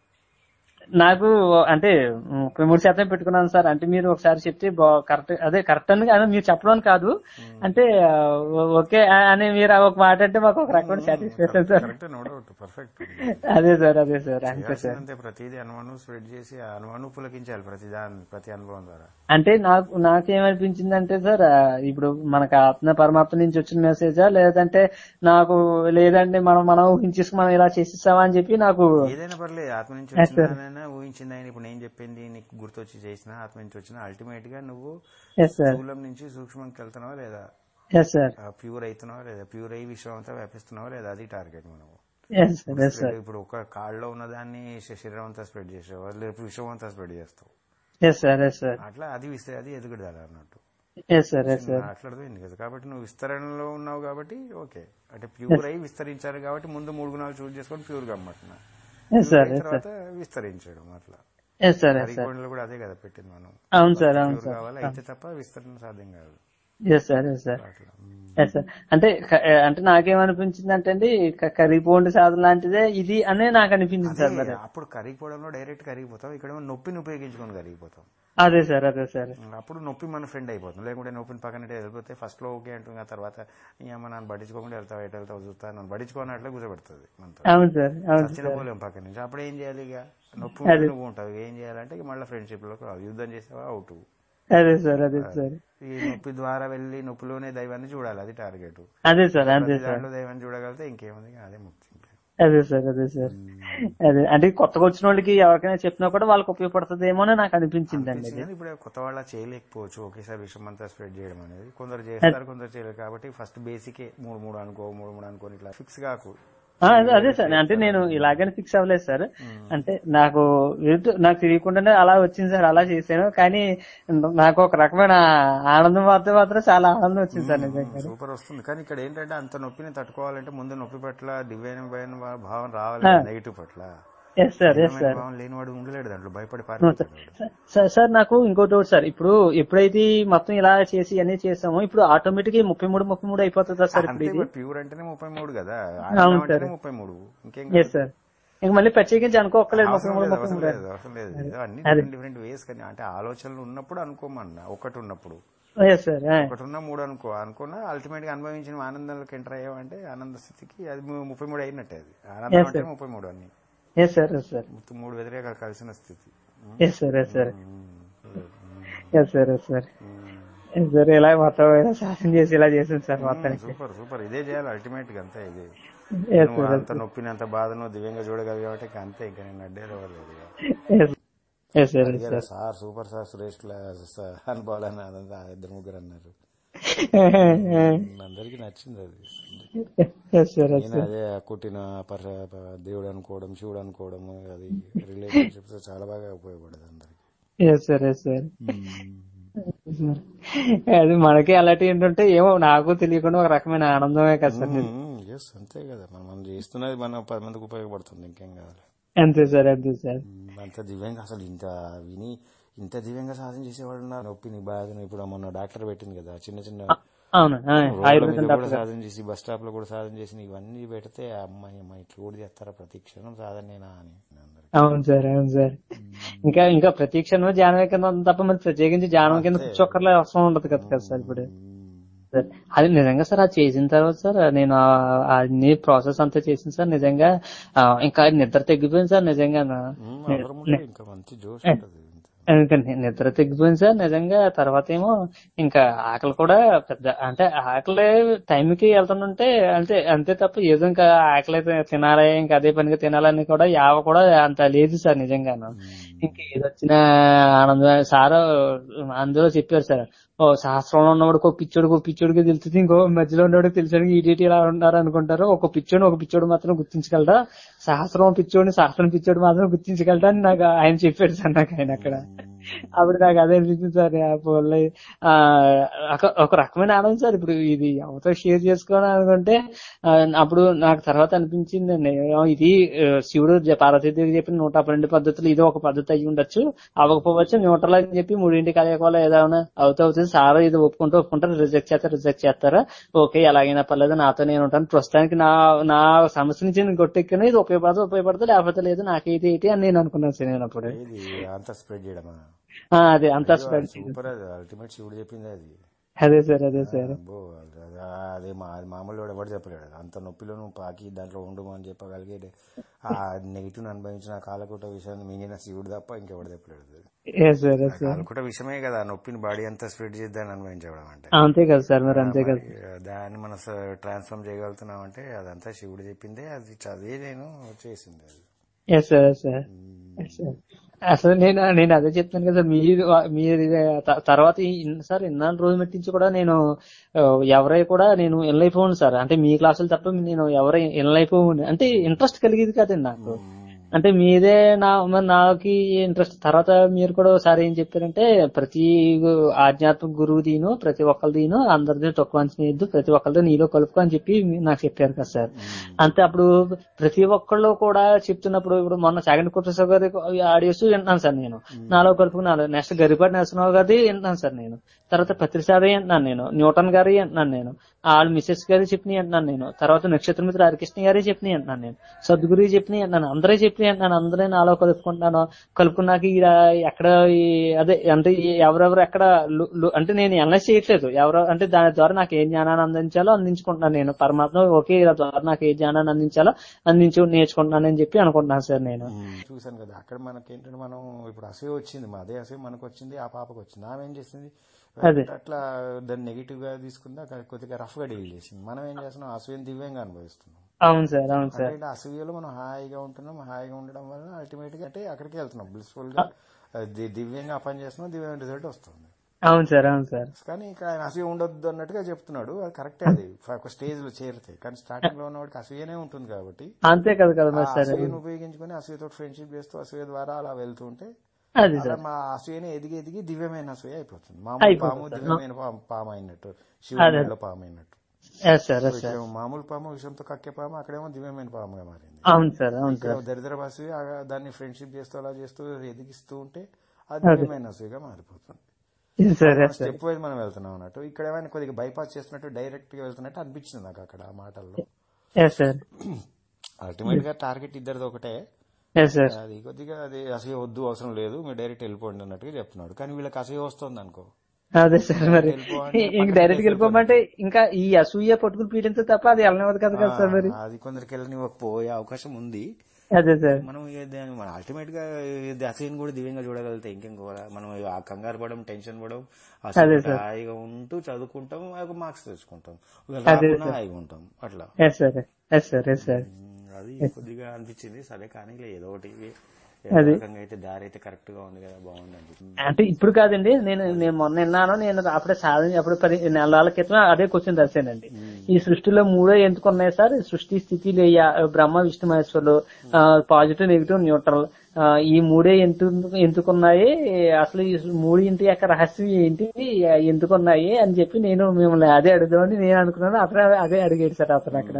నాకు అంటే ముప్పై మూడు శాతం పెట్టుకున్నాను సార్ అంటే మీరు ఒకసారి చెప్తే కరెక్ట్ అదే కరెక్ట్ అని కానీ మీరు చెప్పడం కాదు అంటే ఆ, ఓకే అని మీరు ఆ ఒక మాట అంటే మాకు ఒక రకమైన satisfaction sir correct no doubt perfect అదే సార్ అదే సార్ అంతే సార్ చేయాల్సిందంతే ప్రతిదీ అనుమానం స్ప్రెడ్ చేసి ఆ అనుమానం పులకించాలి ప్రతి దాని ప్రతి అనుభవం ద్వారా అంటే నాకు నాకేమనిపించింది అంటే సార్ ఆ, ఇప్పుడు మనకు ఆత్మ పరమాత్మ నుంచి వచ్చిన మెసేజా లేదంటే నాకు లేదంటే మనం మనం ఊహించేసి మనం ఇలా చేసిస్తామా అని చెప్పి నాకు ఏదైనా పర్లేదు ఆత్మ నుంచి Yes, sir. వచ్చిందైనా ఊహించింది ఆయన ఇప్పుడు నేను చెప్పింది నీకు గుర్తొచ్చి చేసిన ఆత్మ నుంచి వచ్చిన అల్టిమేట్ గా నువ్వు ఎస్ సార్ స్థూలం నుంచి సూక్ష్మంకి వెళ్తున్నావా లేదా ఎస్ సార్ ప్యూర్ అవుతున్నావా లేదా ప్యూర్ అయ్యి విశ్వం అంతా వ్యాపిస్తున్నావా లేదా అది టార్గెట్ మనము ఎస్ సార్ ఎస్ సార్ ఇప్పుడు ఒక కాళ్ళలో ఉన్నదాన్ని శ- శరీరం అంతా స్ప్రెడ్ చేసావు రేపు విశ్వం అంతా స్ప్రెడ్ చేస్తావు ఎస్ సార్ ఎస్ సార్ అట్లా అది విస్తే అది ఎదుగుదల అన్నట్టు ఎస్ సార్ ఎస్ సార్ అట్లా అర్థమైంది కదా కాబట్టి నువ్వు విస్తరణలో ఉన్నావు కాబట్టి ఓకే అంటే ప్యూర్ అయి విస్తరించారు కాబట్టి ముందు మూడు గుణాలు చూస్ చేసుకొని ప్యూర్ గా అమ్మటున్నా ఎస్ సార్ ఎస్ సార్ తర్వాత విస్తరించడం అట్లా ఎస్ సార్ ఎస్ సార్ హరికోండలో కూడా అదే కదా పెట్టింది మనం అవును సార్ అవును ప్యూర్ సార్ కావాలి అయితే తప్ప విస్తరణ సాధ్యం కాదు ఎస్ సార్ ఎస్ సార్ అట్లా ఉమ్. ఎస్ సార్ అంటే క- అంటే నాకేమనిపించింది అంటే అండి క- కరిగిపోండి సాధన లాంటిదే ఇది అనే నాకు అనిపించింది సార్ మరి అదే, అప్పుడు కరిగిపోవడంలో డైరెక్ట్ కరిగిపోతాం ఇక్కడ నొప్పిని ఉపయోగించుకొని కరిగిపోతాం అదే సార్ అదే సార్ అప్పుడు నొప్పి మన ఫ్రెండ్ అయిపోతుంది లేకుంటే నొప్పిని పక్కన వెళ్ళిపోతే ఫస్ట్ లో ఓకే అంటుంది ఆ తర్వాత ఈ అమ్మ నన్ను పట్టించుకోకుండా వెళ్తావు ఎటు వెళ్తావు చూస్తా నన్ను పట్టించుకోనట్లే కూర్చోబెడుతుంది మనతో అవును సార్ అవును చచ్చిన సార్ పోలేం పక్క నుంచి అప్పుడు ఏం చేయాలి ఇక నొప్పి అదే. ఉంటే నువ్వు ఉంటావు ఏం చేయాలంటే ఇక మళ్ళీ ఫ్రెండ్షిప్ లోకి రావు యుద్ధం చేసావా అవుట్ అదే సార్ అదే సార్ ఈ నొప్పి ద్వారా వెళ్ళి నొప్పిలోనే దైవాన్ని చూడాలి అది టార్గెట్ అదే సార్ అదే ప్రతి సార్ దాంట్లో దైవాన్ని చూడగలిగితే ఇంకేముంది ఇక అదే ముక్తి ఇంకా. అదే సార్ అదే సార్ అదే అంటే కొత్తగా వచ్చిన వాళ్ళకి ఎవరికైనా చెప్పినా కూడా వాళ్ళకి ఉపయోగపడుతుందేమో అని నాకు అనిపించింది అండి అనిపించింది కానీ ఇప్పుడు కొత్త వాళ్ళ చేయలేకపోవచ్చు ఒకేసారి విషయం అంతా స్ప్రెడ్ చేయడం అనేది కొందరు చేస్తారు కొందరు చేయలేరు కాబట్టి ఫస్ట్ బేసికే మూడు మూడు అనుకో మూడు మూడు అనుకోని ఇట్లా ఫిక్స్ కాకు ఆ, అదే- అదే సార్ అంటే నేను ఇలాగని ఫిక్స్ అవ్వలేదు సార్ అంటే నాకు ఏదో నాకు తెలియకుండానే అలా వచ్చింది సార్ అలా చేశాను కానీ నాకు ఒక రకమైన ఆనందం మాత్రం మాత్రం చాలా ఆనందం వచ్చింది సార్ నిజంగా సూపర్ వస్తుంది కానీ ఇక్కడ ఏంటంటే అంత నొప్పిని తట్టుకోవాలంటే ముందు నొప్పి పట్ల డివైన్ భయం భావం రావాలి నెగిటివ్ పట్ల ఎస్ సార్ ఎస్ దివ్యమైన సార్ భావం లేనివాడు ఉండలేడు దాంట్లో భయపడి పారిపోతాడు వాడు. సార్ సార్ నాకు ఇంకోటి ఒకటి సార్ ఇప్పుడు ఎప్పుడైతే ఈ మొత్తం ఇలా చేసి అన్ని చేసామో ఇప్పుడు ఆటోమేటిక్ ముప్పై మూడు ముప్పై మూడు అయిపోతుందా సార్ ఇప్పుడు అంతే ఇది ప్యూర్ అంటేనే ముప్పై మూడు కదా అవును ఆనందం సార్. అంటేనే ముప్పై మూడు ఇంకేం ఎస్ సార్ ఇంక మళ్ళీ ప్రత్యేకించి అనుకోకలేదు ముప్పై అవసరం మూడు లేదు ముప్పై అవసరం మూడు లేదు అవసరం లేదు ఏదో అన్ని అదే. డిఫరెంట్ డిఫరెంట్ వేస్ కానీ అంటే ఆలోచనలు ఉన్నప్పుడు అనుకోమన్నా ఒకటి ఉన్నప్పుడు ఎస్ సార్ ఒకటి ఉన్న మూడు అనుకో అనుకున్నా అల్టిమేట్ గా అనుభవించిన ఆనందంలోకి ఎంటర్ అయ్యామంటే ఆనంద స్థితికి అది ము- ముప్పై మూడు అయినట్టే అది ఆనందం Yes, అంటే sir. ముప్పై మూడు అన్ని ఎస్ సార్ ఎస్ సార్ మొత్తం మూడు వ్యతిరేకాలు కలిసిన స్థితి yes sir yes sir um. Yes sir yes sir um. Yes sir ఇలా మొత్తం ఇలా శాసనం చేసి ఇలా చేసింది సార్ మొత్తానికి సూపర్ సూపర్ ఇదే చేయాలి అల్టిమేట్ గా అంతే ఇది ఎస్ నువ్వు సార్ అంత నొప్పిని అంత బాధను దివ్యంగా చూడగలిగా కాబట్టి ఇక అంతే ఇంకా నేను అడ్డేది అవ్వలేదు ఇక. ఎస్ సార్ ఎస్ అడిగారు, sir sir super sir Suresh లా స- అనుభవాలని అదంతా ఇద్దరు ముగ్గురు అన్నారు అందరికి నచ్చింది అది ఎస్ సార్ ఎస్ నేను అదే కుట్టిన పర దేవుడు అనుకోవడం శివుడు అనుకోవడం అది రిలేషన్షిప్స్ చాలా బాగా ఉపయోగపడదు అందరికి ఎస్ సార్ ఎస్ సార్ అది మనకి అలాంటి ఏంటంటే ఏమో నాకు తెలియకుండా ఒక రకమైన ఆనందమే కదా సార్ ఎస్ అంతే కదా మనం మనం చేస్తున్నది మనం పది మందికి ఉపయోగపడుతుంది ఇంకేం కావాలి అంతే సార్ అంతే సార్ మ్మ్. అంత దివ్యంగా అసలు ఇంత విని ఇంత దివ్యంగా సాధన చేసేవాడు ఉన్నారు నొప్పిని బాధని ఇప్పుడు మొన్న డాక్టర్ పెట్టింది కదా చిన్న చిన్న అవును ఆ, రోడ్ల మీద ఆయుర్వేదం కూడా డాక్టర్ గారు. సాధన చేసి బస్ స్టాప్ లో కూడా సాధన చేసి ఇవన్నీ పెడితే అమ్మాయి అమ్మాయి ఇట్లా కూడా చేస్తారా ప్రతి క్షణం సాధనేనా అని అందరికి అవును సార్ అవును సార్ ఇంకా ఇంకా ప్రతి క్షణం ధ్యానం కింద ఉంది తప్ప మరి ప్రత్యేకించి ధ్యానం కింద కూర్చోక్కర్లే అవసరం ఉండదు కదా కదా సార్ ఇప్పుడు సార్ అది నిజంగా సార్ అది చేసిన తర్వాత సార్ నేను ఆ- ఆ అన్ని ప్రాసెస్ అంతా చేసిన సార్ నిజంగా ఆ, ఇంకా నిద్ర తగ్గిపోయింది సార్ నిజంగా మ్మ్. అందరం ఉంటే ఇంకా మంచి జోష్ ఉంటది ఇంకా ని- నిద్ర తగ్గిపోయింది సార్ నిజంగా తర్వాత ఏమో ఇంకా ఆకలి కూడా పెద్ద అంటే ఆకలి టైంకి వెళ్తుంటే అంతే అంతే తప్ప ఏదో ఇంకా ఆకలి అయితే తినాలి ఇంకా అదే పనిగా తినాలని కూడా యావ కూడా అంత లేదు సార్ నిజంగాను ఇంకా ఏదొచ్చినా ఆనందం సార్ అందులో చెప్పారు సార్ ఓ శాస్త్రంలో ఉన్నవాడికి ఒక పిచ్చోడికి ఒక పిచ్చోడికి తెలుస్తుంది ఇంకో మధ్యలో ఉన్నవాడికి తెలిసాడు ఈడేటి ఇలా ఉన్నారు అనుకుంటారు ఒక పిచ్చోడు ఒక పిచ్చోడు మాత్రం గుర్తించగలరా శాస్త్రం పిచ్చోడిని శాస్త్రం పిచ్చోడు మాత్రం గుర్తించగలరా అని నాకు ఆయన చెప్పాడు సార్ నాకు ఆయన అక్కడ అప్పుడు నాకు అదే అనిపించింది సార్ ఆ పోన్లే, ఆ, ఒక- ఒక రకమైన ఆనందం సార్ ఇప్పుడు ఇది ఎవరితో షేర్ చేసుకోవడం అనుకుంటే ఆ, అప్పుడు నాకు తర్వాత అనిపించింది అండి ఇది ఆ, శివుడు జ- పార్వతీదేవి చెప్పిన నూట పన్నెండు పద్ధతులు ఇది ఒక పద్ధతి అయ్యి ఉండొచ్చు అవ్వకపోవచ్చు న్యూట్రల్ అని చెప్పి మూడింటి కలయకోవాలి ఏదైనా అవుతూ అవుతుంది సార్ ఇది ఒప్పుకుంటూ ఒప్పుకుంటారు రిజెక్ట్ చేస్తారు రిజెక్ట్ చేస్తారా ఓకే ఎలాగైనా పర్లేదు నాతో నేను ఉంటాను ప్రస్తుతానికి నా నా సమస్య నుంచి నేను గొట్టెక్కిన ఇది ఉపయోగపడదు ఉపయోగపడదు లేకపోతే లేదు నాకేటి ఏంటి అని నేను అనుకున్నాను సార్ నేను అప్పుడు ఇది అంత స్ప్రెడ్ చేయడమా ఆ, అదే అంతా స్ప్రెడ్ సూపర్ అది అల్టిమేట్ శివుడు చెప్పింది అది అదే సార్ అదే సార్ అబ్బో, అది- అది- అదే మా అది మామూలు వాడు ఎవరు చెప్పలేడు అది. అంత నొప్పిలో నువ్వు పాకి దాంట్లో ఉండము అని చెప్పగలిగే ఆ నెగిటివ్ అనుభవించిన ఆ కాలకూట విషయాన్ని మింగిన శివుడు తప్ప ఇంకెవడు చెప్పలేడు అది. ఎస్ సార్ ఎస్ సార్ కాలకూట విషయమే కదా ఆ నొప్పిని బాడీ అంతా స్ప్రెడ్ చేద్దాన్ని అనుభవించడం అంటే అంతే కదా సార్ మరి అంతే కదా మరి దాన్ని మనం ట్రాన్స్ఫార్మ్ చేయగలుగుతున్నాం అంటే అదంతా శివుడు చెప్పిందే అది చదివి నేను చేసింది అది yes sir yes sir Yes, sir. అసలు నేను నేను అదే చెప్తాను కదా సార్ మీరు మీరు ఇది త- తర్వాత ఈ- ఇన్- సార్ ఇన్నాళ్ళు రోజు మట్టించి కూడా నేను ఆ, ఎవరై కూడా నేను ఇన్లైపోను సార్ అంటే మీ క్లాసులు తప్ప నేను ఎవరై ఇన్లైపోను అంటే ఇంట్రెస్ట్ కలిగేది కాదండి నాకు అంటే మీదే నా మరి నాకు ఇంట్రెస్ట్ తర్వాత మీరు కూడా ఒకసారి ఏం చెప్పారంటే ప్రతి ఆధ్యాత్మిక గురువు దీను ప్రతి ఒక్కరి దీను అందరిది తక్కువ అంచనేయద్దు ప్రతి ఒక్కరిది నీలో కలుపుకో అని చెప్పి మీ- నాకు చెప్పారు కదా సార్ అంతే అప్పుడు ప్రతి ఒక్కళ్ళు కూడా చెప్తున్నప్పుడు ఇప్పుడు మొన్న సెకండ్ కుట్రసావు గారి ఆడియోస్ వింటున్నాను సార్ నేను నాలో కలుపుకున్నాను నెక్స్ట్ గరిపాటి నరసింహరావు గారి వింటున్నాను సార్ నేను తర్వాత పత్రిసారి వింటున్నాను నేను న్యూటన్ గారి వింటున్నాను నేను వాళ్ళ మిసెస్ గారి చెప్పిన వింటున్నాను నేను తర్వాత నక్షత్ర మిత్ర హరికృష్ణ గారి చెప్పిన వింటున్నాను నేను సద్గురు చెప్పిన వింటున్నాను అందరే చెప్పిన వింటున్నాను అందరే నాలో కలుపుకుంటాను కలుపుకున్నాక ఈడ ఎక్కడ ఈ అదే అంటే ఈ ఎవరెవరు ఎక్కడ లు- లు- అంటే నేను ఎన్ఎస్ చేయట్లేదు ఎవరో అంటే దాని ద్వారా నాకు ఏ జ్ఞానాన్ని అందించాలో అందించుకుంటున్నాను నేను పరమాత్మ ఒకే ఇలా ద్వారా నాకు ఏ జ్ఞానాన్ని అందించాలో అందించు నేర్చుకుంటున్నాను అని చెప్పి అనుకుంటున్నాను సార్ నేను చూసాను కదా అక్కడ మనకి ఏంటంటే మనం ఇప్పుడు అసూయ వచ్చింది మా అదే అసూయ మనకు వచ్చింది ఆ పాపకు వచ్చింది ఆమె ఏం చేసింది అదే. అట్లా దాన్ని నెగిటివ్ గా తీసుకుందా కొద్దిగా రఫ్ గా డీల్ చేసింది మనం ఏం చేస్తున్నాం అసూయని దివ్యంగా అనుభవిస్తున్నాం అవును సార్ అవును సార్ అంటే అసూయలో మనం హాయిగా ఉంటున్నాం హాయిగా ఉండడం వల్ల అల్టిమేట్ గా అంటే అక్కడికి వెళ్తున్నాం బ్లిస్ఫుల్ గా అది ది- దివ్యంగా పని చేస్తున్నాం దివ్యమైన రిజల్ట్ వస్తుంది అవును సార్ అవును సార్ కానీ ఇక్కడ ఆయన అసూయ ఉండొద్దు అన్నట్టుగా చెప్తున్నాడు అది కరెక్టే అది ఒక స్టేజ్ లో చేరితే కానీ స్టార్టింగ్ లో ఉన్నవాడికి అసూయనే ఉంటుంది కాబట్టి అంతే కదా కదా ఆ మరి సార్ అసూయను ఉపయోగించుకొని అసూయతో ఫ్రెండ్షిప్ చేస్తూ అసూయ ద్వారా అలా వెళ్తూ ఉంటే అది అలా సార్ మా అసూయనే ఎదిగి ఎదిగి దివ్యమైన అసూయ అయిపోతుంది మామూలు పాము దివ్యమైన పాము పాము అయినట్టు శివుడిలో పాము అయినట్టు ఎస్ సార్ ఎస్ సార్ ఇక్కడ మామూలు పాము విషంతో కక్కే పాము అక్కడేమో దివ్యమైన పాముగా మారింది అవును సార్ అవును ఇక్కడ సార్ దరిద్ర అసూయ ఆ దాన్ని ఫ్రెండ్షిప్ చేస్తూ అలా చేస్తూ ఎదిగిస్తూ ఉంటే అది దివ్యమైన అసూయగా మారిపోతుంది yes sir yes sir stepwise మనం వెళ్తున్నాం అన్నట్టు ఇక్కడ ఏమైనా కొద్దిగా బైపాస్ చేస్తున్నట్టు డైరెక్ట్ గా వెళ్తున్నట్టు అనిపించింది నాకు అక్కడ ఆ మాటల్లో ఎస్ సార్ అల్టిమేట్ గా టార్గెట్ ఇద్దరిది ఒకటే ఎస్ సార్ అది కొద్దిగా అది అసూయ వద్దు అవసరం లేదు మీరు డైరెక్ట్ వెళ్ళిపోండి అన్నట్టుగా చెప్తున్నాడు కానీ వీళ్ళకి అసూయ వస్తుంది అనుకో అదే సార్ మరి వెళ్ళిపో అంటే ఇంక డైరెక్ట్ గా వెళ్ళిపోమంటే ఇంకా ఈ అసూయ పట్టుకుని పీడింతో తప్ప అది వెళ్ళనివ్వదు కదా కదా సార్ మరి ఆ, అది కొందరికి వెళ్ళనివ్వకపోయే అవకాశం ఉంది అదే సార్ మనం మన అల్టిమేట్ గా ఇది అసూయని కూడా దివ్యంగా చూడగలిగితే ఇంకేం కూడా మనం ఆ కంగారు పడడం టెన్షన్ పడడం అసలు హాయిగా ఉంటూ చదువుకుంటాం మార్క్స్ తెచ్చుకుంటాం ఒకవేళ రాకున్నా హాయిగా ఉంటాం అట్లా yes sir yes sir yes sir um, అది కొద్దిగా అనిపించింది సరే కానీ ఏదో ఒకటి అది. రకంగా అయితే దారి అయితే కరెక్ట్ గా ఉంది కదా బాగుంది అనిపిస్తుంది అంటే ఇప్పుడు కాదండి నేను నేను మొన్న విన్నాను నేను అప్పుడే సాధన అప్పుడు పది నెలల క్రితం అదే క్వశ్చన్ రాశానండి ఈ సృష్టిలో మూడే ఎందుకు ఉన్నాయి సార్ ఈ సృష్టి స్థితి లేయ బ్రహ్మ విష్ణు మహేశ్వరులు పాజిటివ్ నెగిటివ్ న్యూట్రల్ ఈ మూడే ఎందుకు ఎందుకున్నాయి అసలు ఈ మూడింటి యొక్క రహస్యం ఏంటి ఎందుకున్నాయి అని చెప్పి నేను మిమ్మల్ని అదే అడుగుదామని నేను అనుకున్నాను అతను అదే అడిగాడు సార్ అతను అక్కడ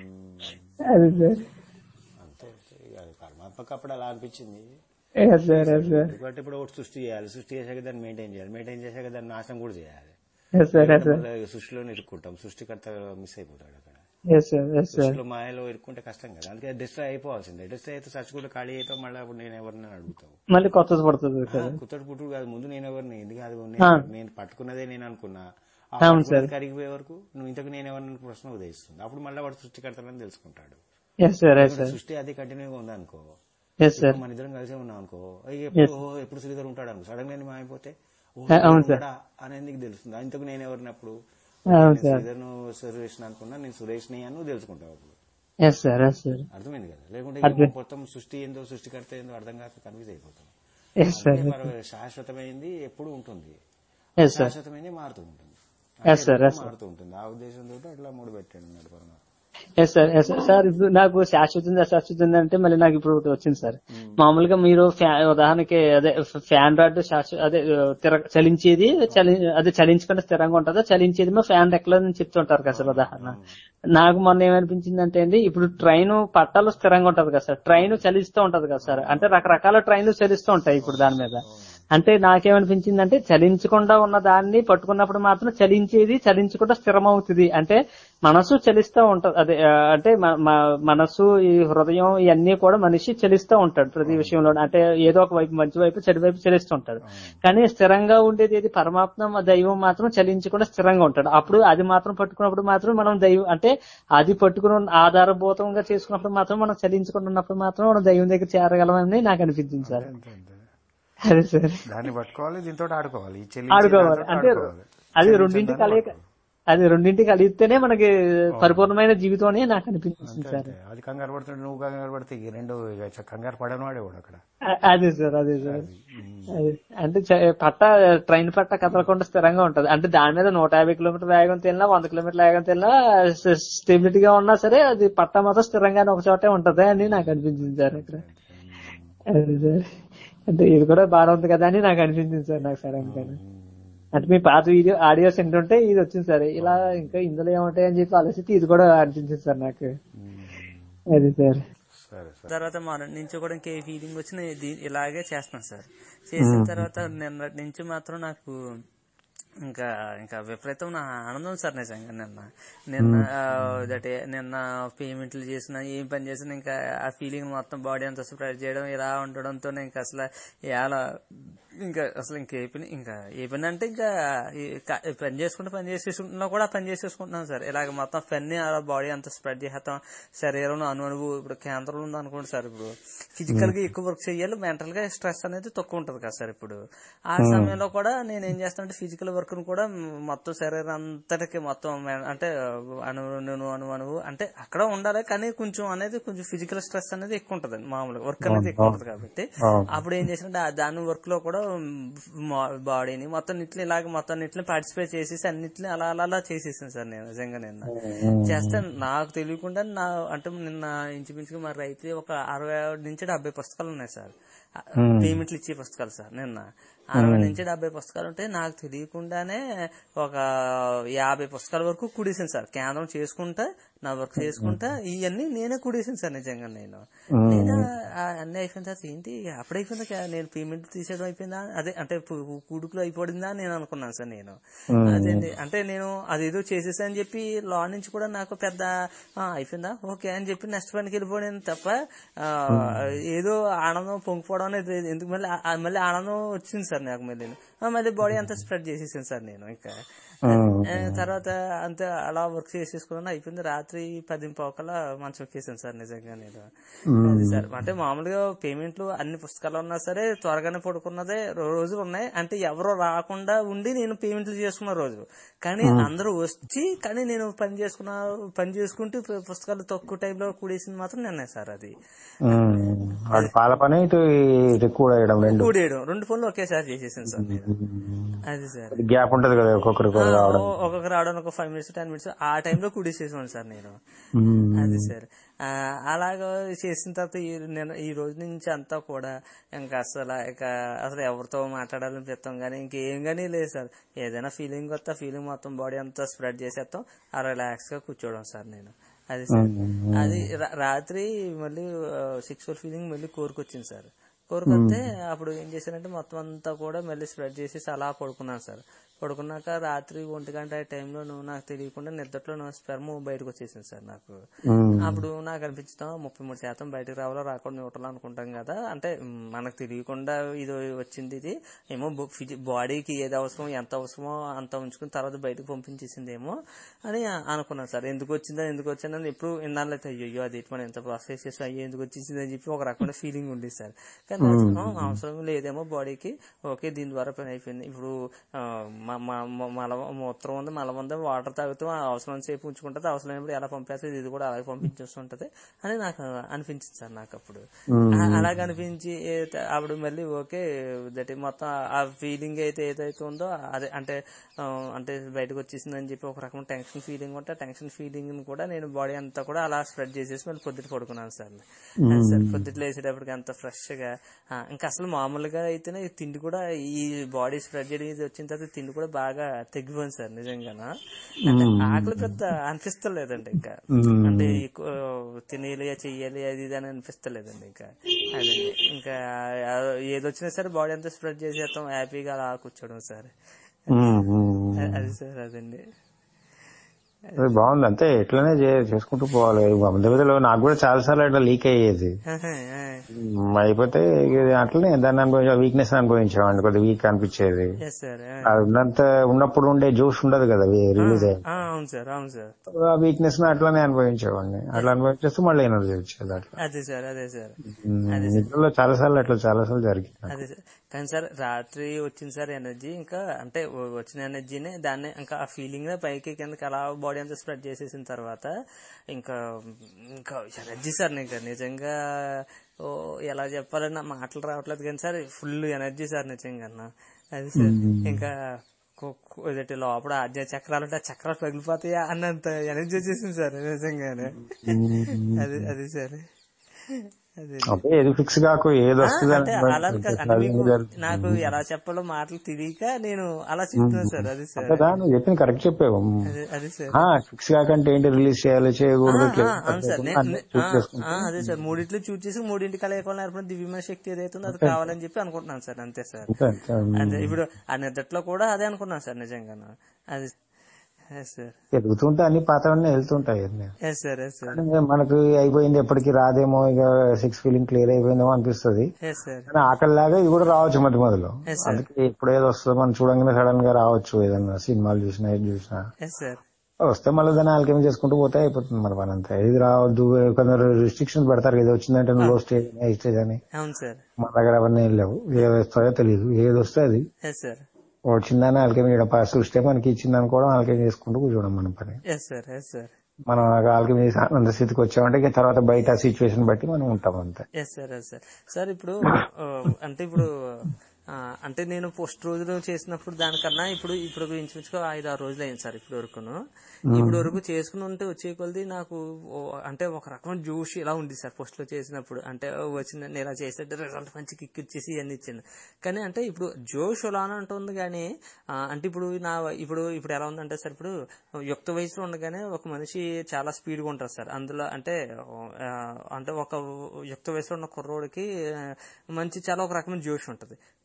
అది సార్ అంతే ఇక అది పరమాత్మకు అప్పుడు అలా అనిపించింది ఎస్ సార్ ఎస్ సార్ ఎందుకంటే ఇప్పుడు ఒకటి సృష్టి చేయాలి సృష్టి చేశాక దాన్ని మెయింటైన్ చేయాలి మెయింటైన్ చేశాక దాన్ని నాశనం కూడా చేయాలి ఎస్ సార్ ఎస్ సార్ మళ్ళీ సృష్టిలో ఇరుక్కుంటాం సృష్టికర్త మిస్ అయిపోతాడు అక్కడ ఎస్ సార్ ఎస్ సార్ సృష్టిలో మాయలో ఇరుక్కుంటే కష్టం కదా అందుకే డిస్ట్రాయ్ అయిపోవాల్సిందే డిస్ట్రాయ్ అయితే సచ్ కూడా ఖాళీ అయితే మళ్ళీ అప్పుడు నేను ఎవరిని అడుగుతావు మళ్ళీ కొత్తది పడుతుంది కదా కుత్తడు పుట్టుడు కాదు ముందు నేను ఎవరిని ఎందుకు అది ఆ. నేను- నేను పట్టుకున్నదే నేను అనుకున్నా ఆ అవును పట్టుకున్నది సార్. కరిగిపోయే వరకు నువ్వు ఇంతకు నేను ఎవరిని ప్రశ్న ఉదయిస్తుంది అప్పుడు మళ్ళీ వాడు సృష్టికర్తలని తెలుసుకుంటాడు ఎస్ సార్ ఎస్ ఇప్పుడు సార్ సృష్టి అది కంటిన్యూగా ఉందనుకో ఎస్ సార్ ఇప్పుడు మన ఇద్దరం కలిసే ఉన్నాం అనుకో అయ్యి ఎప్పుడు ఓహో, ఎప్పుడు శ్రీధర్ ఉంటాడు అనుకో సడన్ గా మాయమైపోతే ఓ ఆ, అవును సార్. ఉన్నాడా అనేది నీకు తెలుస్తుంది ఇంతకు నేను ఎవరినప్పుడు అవును సార్ శ్రీధర్ సురేష్ అనుకున్నా నేను సురేష్ ని అని నువ్వు తెలుసుకుంటావు అప్పుడు ఎస్ సార్ ఎస్ సార్ అర్థమైంది కదా లేకుంటే అర్థం. ఇక మొత్తం సృష్టి ఏందో సృష్టికర్త ఏందో అర్థం కాక కన్ఫ్యూజ్ అయిపోతాం ఎస్ సార్ అందుకే మరి శాశ్వతమైంది ఎప్పుడు ఉంటుంది ఎస్ సార్ శాశ్వతమైంది మారుతూ ఉంటుంది Yes, sir. Yes, sir. మారుతూ ఉంటుంది ఆ ఉద్దేశంతో అట్లా మూడు పెట్టాడు అన్నాడు పరమాత్మ ఎస్ సార్ ఎస్ సార్ ఇప్పుడు నాకు శాశ్వతం అశాశ్వతం అంటే మళ్ళీ నాకు ఇప్పుడు ఒకటి వచ్చింది సార్ మామూలుగా మీరు ఫ్యా- ఉదాహరణకి అదే ఫ్యాన్ రాడ్ శాశ్వత అదే తిర చలించేది చలి అదే చలించకుండా స్థిరంగా ఉంటుందా చలించేది మా ఫ్యాన్ రెక్కలని చెప్తుంటారు కదా సార్ ఉదాహరణ నాకు మొన్న ఏమనిపించింది అంటే అండి ఇప్పుడు ట్రైన్ పట్టాలు స్థిరంగా ఉంటది కదా సార్ ట్రైన్ చలిస్తూ ఉంటది కదా సార్ అంటే రకరకాల ట్రైన్లు చలిస్తూ ఉంటాయి ఇప్పుడు దాని మీద అంటే నాకేమనిపించింది అంటే చలించకుండా ఉన్న దాన్ని పట్టుకున్నప్పుడు మాత్రం చలించేది చలించకుండా స్థిరమవుతుంది అంటే మనసు చలిస్తూ ఉంటది అదే ఆ, అంటే మ- మ- మనసు ఈ హృదయం ఇవన్నీ కూడా మనిషి చలిస్తూ ఉంటాడు ప్రతి విషయంలో అంటే ఏదో ఒక వైపు మంచి వైపు చెడు వైపు చలిస్తూ ఉంటాడు కానీ స్థిరంగా ఉండేది ఏది పరమాత్మ దైవం మాత్రం చలించకుండా స్థిరంగా ఉంటాడు అప్పుడు అది మాత్రం పట్టుకున్నప్పుడు మాత్రం మనం దైవం అంటే అది పట్టుకుని ఉన్న- ఆధారభూతంగా చేసుకున్నప్పుడు మాత్రం మనం చలించకుండా ఉన్నప్పుడు మాత్రం మనం దైవం దగ్గర చేరగలమని నాకు అనిపించింది సార్ అంతే, అంతే. అదే సార్ దాన్ని పట్టుకోవాలి దీంతో ఆడుకోవాలి ఈ చెల్లి ఆడుకోవాలి దాంతో అంటే ఆడుకోవాలి. అది చెల్లి రెండింటి చెల్లి కలయిక ఆడుకోవాలి. అది రెండింటి కలిగితేనే మనకి పరిపూర్ణమైన జీవితం అని నాకు అనిపించింది అంతే, సార్ అంతే. అది కంగారు పడుతుంటే నువ్వు కంగారు పడితే ఈ రెండు ఇక చ- కంగారు పడని వాడే కూడా అక్కడ అ- అదే సార్ అదే సార్ అదే. అంటే చ- పట్ట ట్రైన్ పట్ట కదలకుండా స్థిరంగా ఉంటది అంటే దాని మీద నూట యాభై కిలోమీటర్ వేగం తిన్నా వంద కిలోమీటర్ వేగం తిన్నా స్టెబిలిటీగా ఉన్నా సరే అది పట్ట మాత్రం స్థిరంగానే ఒక చోటే ఉంటది అని నాకు అనిపించింది సార్ అక్కడ అదే సార్ అంటే ఇది కూడా బాగా ఉంది కదా అని నాకు అనిపించింది సార్ నాకు సరే అనుకోని అంటే మీ పాత వీడియో ఆడియోస్ వింటుంటే ఇది వచ్చింది సార్ ఇలా ఇంకా ఇందులో ఏముంటాయి అని చెప్పి ఆలోచిస్తే ఇది కూడా అనిపించింది సార్ నాకు అది సార్ సరే సరే తర్వాత మార్నింగ్ నుంచి కూడా ఇంకే ఫీలింగ్ వచ్చి నేను ఇది- ఇలాగే చేస్తున్నాను సార్ చేసిన తర్వాత నిన్నటి నుంచి మాత్రం నాకు ఇంకా ఇంకా విపరీతం నా ఆనందం సార్ నిజంగా నిన్న నిన్న దట్ నిన్న పేమెంట్లు చేసిన ఏం పని చేసినా ఇంకా ఆ ఫీలింగ్ మొత్తం బాడీ అంతా స్ప్రెడ్ చేయడం ఇలా ఉండడంతో ఇంకా అసలు ఎలా ఇంకా అసలు ఇంకా ఏ పని ఇంకా ఏ పని అంటే ఇంకా ఈ క- పని చేసుకుంటే పని చేసేసుకుంటున్నా కూడా పని చేసేసుకుంటున్నాం సార్ ఇలాగ మొత్తం పని అలా బాడీ అంతా స్ప్రెడ్ చేస్తాం శరీరంలో అను అనుభవం ఇప్పుడు కేంద్రం ఉంది అనుకోండి సార్ ఇప్పుడు ఫిజికల్ గా ఎక్కువ వర్క్ చేయాలి మెంటల్ గా స్ట్రెస్ అనేది తక్కువ ఉంటది కదా సార్ ఇప్పుడు ఆ సమయంలో కూడా నేను ఏం చేస్తానంటే ఫిజికల్ వర్క్ ను కూడా మొత్తం శరీరం అంతటికి మొత్తం మె- అంటే అణువు అణువు అణువు అణువు అంటే అక్కడ ఉండాలి కానీ కొంచెం అనేది కొంచెం ఫిజికల్ స్ట్రెస్ అనేది ఎక్కువ ఉంటది మామూలుగా వర్క్ అనేది ఎక్కువ ఉంటది కాబట్టి అప్పుడు ఏం చేసినట్టు ఆ దాని వర్క్ లో కూడా బాడీని మొత్తం నిట్లు ఇలాగ మొత్తం నిట్లు పార్టిసిపేట్ చేసేసి అన్నిటిని అలా అలా అలా చేసేసాను సార్ నేను నిజంగా నిన్న చేస్తే నాకు తెలియకుండా నా అంటే నిన్న ఇంచుమించుగా మరి అయితే ఒక అరవై నుంచి డెబ్బై పుస్తకాలు ఉన్నాయి సార్ పేమెంట్లు ఇచ్చే పుస్తకాలు సార్ నిన్న అరవై నుంచి డెబ్బై పుస్తకాలు ఉంటే నాకు తెలియకుండానే ఒక యాభై పుస్తకాల వరకు కుడేసాను సార్ కేంద్రం చేసుకుంటా నా వర్క్ చేసుకుంటా ఇవన్నీ నేనే కుడేసాను సార్ నిజంగా నేను నేను ఆ అన్నీ అయిపోయిన తర్వాత ఏంటి అప్పుడు అయిపోయిందా కా- నేను పేమెంట్ తీసేయడం అయిపోయిందా అదే అంటే పు- కుడుకులు అయిపోయిందా అని నేను అనుకున్నాను సార్ నేను అదేంటి అంటే నేను అదేదో చేసేసా అని చెప్పి లా నుంచి కూడా నాకు పెద్ద "ఆ, అయిపోయిందా ఓకే అని చెప్పి నెక్స్ట్ పనికి వెళ్ళిపోయాను తప్ప ఆ, ఏదో ఆనందం పొంగిపోవడం అనేది లేదు. ఎందుకు మళ్ళీ ఆ- మళ్ళీ ఆనందం వచ్చింది సార్ నాకు మళ్ళీ ఆ, మళ్ళీ బాడీ అంతా స్ప్రెడ్ చేసేసాను సార్ నేను ఇంకా ఆ, తర్వాత అంతే అలా వర్క్ చేసేసుకున్నాను అయిపోయింది రాత్రి పది పోకలా మంచం ఎక్కేసాను సార్ నిజంగా నేను అది సార్ అంటే మామూలుగా పేమెంట్లు అన్ని పుస్తకాలు ఉన్నా సరే త్వరగానే పడుకున్నదే రో- రోజులు ఉన్నాయి అంటే ఎవరో రాకుండా ఉండి నేను పేమెంట్లు చేసుకున్న రోజు కానీ అందరూ వచ్చి కానీ నేను పని చేసుకున్న పని చేసుకుంటూ పు- పుస్తకాలు తక్కువ టైంలో కూడేసింది మాత్రం నిన్నే సార్ అది ఉమ్. వాడు పాల పని ఇటు ఇటు కూడా వేయడం రెండు కూడేయడం రెండు ఫోన్లు ఒకేసారి చేసేసాను సార్ నేను అది సార్ గ్యాప్ ఉంటది కదా ఒక్కొక్కరికి ఆ, రావడం ఓ- ఒక్కొక్క రావడానికి ఒక ఫైవ్ మినిట్స్ టెన్ మినిట్స్ ఆ టైంలో కుడిసేసాను సార్ నేను ఉమ్. అది సార్ ఆ, అలాగా చేసిన తర్వాత ఈ నేను ఈ రోజు నుంచి అంతా కూడా ఇంకా అసలు ఇక అసలు ఎవరితో మాట్లాడాలని చెప్తాం కానీ ఇంకేం కానీ లేదు సార్ ఏదైనా ఫీలింగ్ వస్తా ఫీలింగ్ మొత్తం బాడీ అంతా స్ప్రెడ్ చేసేస్తాం ఆ రిలాక్స్ గా కూర్చోవడం సార్ నేను అది సార్ అది రా- రాత్రి మళ్ళీ సిక్స్ ఫోర్ ఫీలింగ్ మళ్ళీ కోరుకొచ్చింది సార్ కోరుకొస్తే అప్పుడు ఏం చేశానంటే మొత్తం అంతా కూడా మళ్ళీ స్ప్రెడ్ చేసేసి అలా పడుకున్నాను సార్ పడుకున్నాక రాత్రి ఒంటి గంట ఆ టైంలో నువ్వు నాకు తెలియకుండా నిద్రలో నా స్పెర్మ్ బయటకు వచ్చేసింది సార్ నాకు ఉమ్. అప్పుడు నాకు అనిపించుతాం ముప్పై మూడు శాతం బయటకు రావాలో రాకుండా న్యూట్రల్ అనుకుంటాం కదా అంటే మ్, మనకు తెలియకుండా ఇది వచ్చింది ఇది ఏమో బాడీకి ఏది అవసరమో ఎంత అవసరమో అంత ఉంచుకుని తర్వాత బయటకు పంపించేసిందేమో అని అనుకున్నాను సార్ ఎందుకు వచ్చిందా ఎందుకు వచ్చిందని ఎప్పుడు ఇన్నాళ్ళు అయితే అయ్యో అది మనం ఎంత ప్రాసెస్ చేసి అయ్యో ఎందుకు వచ్చేసింది అని చెప్పి ఒక రకమైన ఫీలింగ్ ఉండేది సార్ కానీ నాకు, ఆ, అవసరం లేదేమో బాడీకి ఓకే దీని ద్వారా పని అయిపోయింది ఇప్పుడు ఆ, మ- మ- మ- మల మూత్రం ఉంది మల ఉంది వాటర్ తాగుతూ ఆ అవసరం సేపు ఉంచుకుంటుంది అవసరం లేనప్పుడు ఎలా పంపేస్తుంది ఇది కూడా అలాగే పంపించేస్తుంటది అని నాకు అనిపించింది సార్ నాకు అప్పుడు ఆ- అలాగ అనిపించి ఏ- అప్పుడు మళ్ళీ ఓకే దట్ మొత్తం ఆ ఫీలింగ్ అయితే ఏదైతే ఉందో అదే అంటే ఆ, అంటే బయటకు వచ్చేసిందని చెప్పి ఒక రకం టెన్షన్ ఫీలింగ్ ఉంటే టెన్షన్ ఫీలింగ్ కూడా నేను బాడీ అంతా కూడా అలా స్ప్రెడ్ చేసేసి మళ్ళీ పొద్దుట పడుకున్నాను సార్ అది సార్ పొద్దుట లేచేటప్పటికి అంత ఫ్రెష్ గా ఆ, ఇంకా అసలు మామూలుగా అయితేనే ఈ తిండి కూడా ఈ బాడీ స్ప్రెడ్ చేయడం ఇది వచ్చిన తర్వాత తిండి కూడా బాగా తగ్గిపోయింది సార్ నిజంగానా అంటే ఆకలి పెద్ద అనిపిస్తలేదండి ఇంకా అంటే ఎక్కువ తినేయాలి చెయ్యాలి అది ఇది అని అనిపిస్తలేదండి ఇంకా అదండి ఇంకా ఆ, ఏదొచ్చినా సరే బాడీ అంతా స్ప్రెడ్ చేసేస్తాం హ్యాపీగా అలా కూర్చోవడం సార్ ఉమ్. ఉమ్. అ- అది సార్ అదండి అది బాగుంది అంతే ఎట్లనే చే- చేసుకుంటూ పోవాలి మధ్య మధ్యలో నాకు కూడా చాలా సార్లు అట్లా లీక్ అయ్యేది ఉమ్, అయిపోతే ఇక అట్లనే దాన్ని అనుభవించా వీక్నెస్ అనుభవించామండి కొద్దిగా వీక్ అనిపించేది ఎస్ సార్ అది ఉన్నంత ఉన్నప్పుడు ఉండే జోష్ ఉండదు కదా రిలీజ్ అయ్యి అవును సార్ అవును సార్ ఆ వీక్నెస్ ని అట్లానే అనుభవించేవాడిని అట్లా అనుభవించేస్తూ మళ్ళీ ఎనర్జీ వచ్చేది అట్లా అదే సార్ అదే సార్ ఉమ్, నిద్రలో చాలా సార్లు అట్లా చాలా సార్లు జరిగింది నాకు. అదే సార్ కానీ సార్ రాత్రి వచ్చింది సార్ ఎనర్జీ ఇంకా అంటే వ- వచ్చిన ఎనర్జీనే దాన్ని ఇంకా ఆ ఫీలింగ్ పైకి కిందకి అలా బాడీ అంతా స్ప్రెడ్ చేసేసిన తర్వాత ఇంకా ఇంకా ఎనర్జీ సార్ ఇంకా నిజంగా ఓ ఎలా చెప్పాలన్నా మాటలు రావట్లేదు కానీ సార్ ఫుల్ ఎనర్జీ సార్ నిజంగా అది సార్ ఇంకా కు- కు- ఇదేంటి లోపల ఆజ్ఞ చక్రాలు ఉంటే ఆ చక్రాలు పగిలిపోతాయా అన్నంత ఎనర్జీ వచ్చేసింది సార్ నిజంగానే అది అది సార్ అది అదే ఏది ఫిక్స్ కాకు ఏది వస్తుంది అంటే అలా కాదు. అంటే మీకు నాకు ఎలా చెప్పాలో మాటలు తెలియక నేను అలా చెప్తున్నాను సార్ అది సార్ కదా నువ్వు చెప్పింది కరెక్ట్ చెప్పావు అది- అది సార్ ఫిక్స్ కాకంటే ఏంటి రిలీజ్ చేయాలి చేయకూడదు ఇట్లా ఆ, అవును సార్ నే- అన్ని నే- choose ఆ, చేసుకుంటూ. ఆ, అదే సార్ మూడింటిలో చూస్ చేసి మూడింటి కలయికోవాలి నేర్పడం దివ్యమైన శక్తి ఏదైతే ఉందో అది కావాలని చెప్పి అనుకుంటున్నాను సార్ అంతే సార్ అంతే, అంతే. అదే ఇప్పుడు ఆ నిద్రలో కూడా అదే అనుకున్నాను సార్ నిజంగా అది ఎస్ సార్ ఎదుగుతుంటే అన్ని పాతవన్నీ వెళ్తుంటాయి అన్ని. ఎస్ సార్ ఎస్ సార్ కానీ మనకు అయిపోయింది ఎప్పటికీ రాదేమో ఇక సిక్స్ ఫీలింగ్ క్లియర్ అయిపోయిందేమో అనిపిస్తుంది ఎస్ సార్ కానీ ఆకలిలాగా ఇది కూడా రావచ్చు మధ్య మధ్యలో Yes, sir. అందుకే ఇప్పుడు ఏదో వస్తుందో మనం చూడంగానే సడన్ గా రావచ్చు ఏదన్నా సినిమాలు చూసినా ఏది చూసినా ఎస్ సార్ వస్తే మళ్ళీ దాన్ని ఆల్కెమి చేసుకుంటూ పోతే అయిపోతుంది మన పని అంతా ఇది రావద్దు కొందరు రిస్ట్రిక్షన్స్ పెడతారు ఇది వచ్చిందంటే లో స్టేజ్ హై స్టేజ్ అని అవును సార్ మన దగ్గర అవన్నీ ఏం లేవు ఏది వస్తాయో తెలియదు ఏది వస్తే అది ఎస్ సార్ వచ్చిందని ఆల్కెమి సృష్టి మనకి ఇచ్చింది అనుకోవడం ఆల్కెమి చేసుకుంటూ కూర్చోవడం మన పని ఎస్ సార్ ఎస్ సార్ మనం ఆల్కెమి చేసి ఆనంద స్థితికి వచ్చామంటే ఇక తర్వాత బయట సిచ్యువేషన్ బట్టి మనం ఉంటాం అంతే yes sir yes sir sir ఇప్పుడు ఆ, అంటే ఇప్పుడు ఆ, అంటే నేను పోస్ట్ రోజులు చేసినప్పుడు దానికన్నా ఇప్పుడు ఇప్పుడు ఇంచుమించుగా ఐదు ఆరు రోజులు అయింది సార్ ఇప్పుడు వరకును ఇప్పుడు వరకు చేసుకుని ఉంటే వచ్చే కొలది నాకు ఓ, అంటే ఒక రకమైన జోష్ ఇలా ఉంది సార్ పోస్ట్ లో చేసినప్పుడు అంటే ఓ, వచ్చింది నేను ఇలా చేస్తే రిజల్ట్ మంచి కిక్ ఇచ్చేసి ఇవన్నీ ఇచ్చింది కానీ అంటే ఇప్పుడు జోష్ అలానే ఉంటుంది కానీ ఆ, అంటే ఇప్పుడు నా ఇప్పుడు ఇప్పుడు ఎలా ఉందంటే సార్ ఇప్పుడు యుక్త వయసులో ఉండగానే ఒక మనిషి చాలా స్పీడ్ గా ఉంటారు సార్ అందులో అంటే ఆ, అంటే ఒక యుక్త వయసులో ఉన్న కుర్రోడికి ఆ, మంచి చాలా ఒక రకమైన జోష్ ఉంటుంది కానీ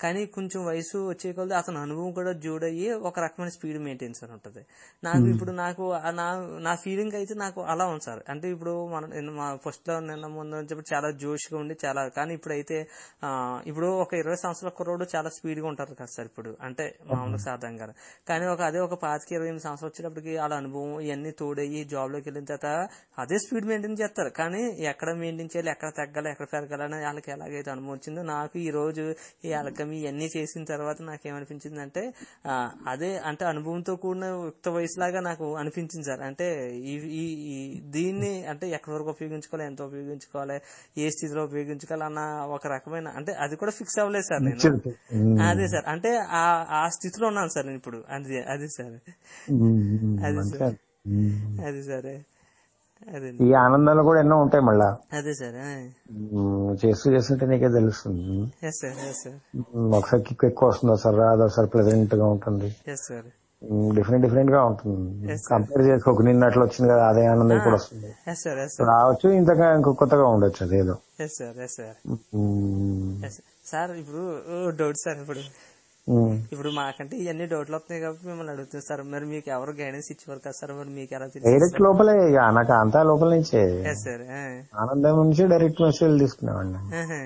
కానీ కొంచెం వయసు వచ్చే కొలది అతని అనుభవం కూడా జోడయ్యి ఒక రకమైన స్పీడ్ మెయింటైన్స్ అని ఉంటుంది నాకు ఇప్పుడు నాకు ఆ నా నా ఫీలింగ్ అయితే నాకు అలా ఉంది సార్ అంటే ఇప్పుడు మనం నిన్న మా ఫస్ట్ లో నిన్న ముందు అని చెప్పి చాలా జోష్గా ఉండి చాలా కానీ ఇప్పుడైతే ఆ, ఇప్పుడు ఒక ఇరవై సంవత్సరాల కుర్రోడు చాలా స్పీడ్ గా ఉంటారు కదా సార్ ఇప్పుడు అంటే మామూలుగా సాధారణంగా కానీ ఒక అదే ఒక పాతిక ఇరవై ఎనిమిది సంవత్సరాలు వచ్చేటప్పటికి వాళ్ళ అనుభవం ఇవన్నీ తోడయ్యి జాబ్ లోకి వెళ్ళిన తర్వాత అదే స్పీడ్ మెయింటైన్ చేస్తారు కానీ ఎక్కడ మెయింటైన్ చేయాలి ఎక్కడ తగ్గాలి ఎక్కడ పెరగాలని వాళ్ళకి ఎలాగైతే అనుభవం వచ్చిందో నాకు ఈ రోజు ఈ అలకమి ఇవన్నీ చేసిన తర్వాత నాకు ఏమనిపించింది అంటే ఆ, అదే అంటే అనుభవంతో కూడిన యుక్త వయసులాగా నాకు అనిపించింది సార్ అంటే ఈ ఈ ఈ దీన్ని అంటే ఎక్కడి వరకు ఉపయోగించుకోవాలి ఎంత ఉపయోగించుకోవాలి ఏ స్థితిలో ఉపయోగించుకోవాలి అన్న ఒక రకమైన అంటే అది కూడా ఫిక్స్ అవ్వలేదు సార్ నేను అదే సార్ అంటే ఆ ఆ స్థితిలో ఉన్నాను సార్ నేను ఇప్పుడు అది అది సార్ అది సార్ అది సరే అదే ఈ ఆనందాలు కూడా ఎన్నో ఉంటాయి మళ్ళా అదే సార్ ఉమ్, చేస్తూ చేస్తుంటే నీకే తెలుస్తుంది yes sir yes sir um, ఒకసారి కిక్ ఎక్కువ వస్తుంది ఒకసారి రాదు ఒకసారి ప్లెజెంట్ గా ఉంటుంది ఎస్ సార్ డిఫరెంట్ డిఫరెంట్ గా ఉంటుంది కంపేర్ చేసుకోక నిన్నట్లు వచ్చింది కదా అదే ఆనందం ఇప్పుడు వస్తుంది ఎస్ సార్ ఎస్ సార్ రావచ్చు ఇంతగా ఇంకో కొత్తగా ఉండొచ్చు అదేదో yes sir yes sir um, yes sir ఇప్పుడు డౌట్ సార్ ఇప్పుడు ఉమ్. ఇప్పుడు మాకంటే ఇవన్నీ డౌట్లు వస్తున్నాయి కాబట్టి మిమ్మల్ని అడుగుతుంది సార్ మరి మీకు ఎవరు గైడెన్స్ ఇచ్చేవారు కదా సార్ మరి మీకు ఎలా తెలుసు డైరెక్ట్ లోపలే ఇక నాకు అంతా లోపల నుంచే ఎస్ సార్ ఆనందం నుంచి డైరెక్ట్ మెసేజ్ తీసుకునేవాడిని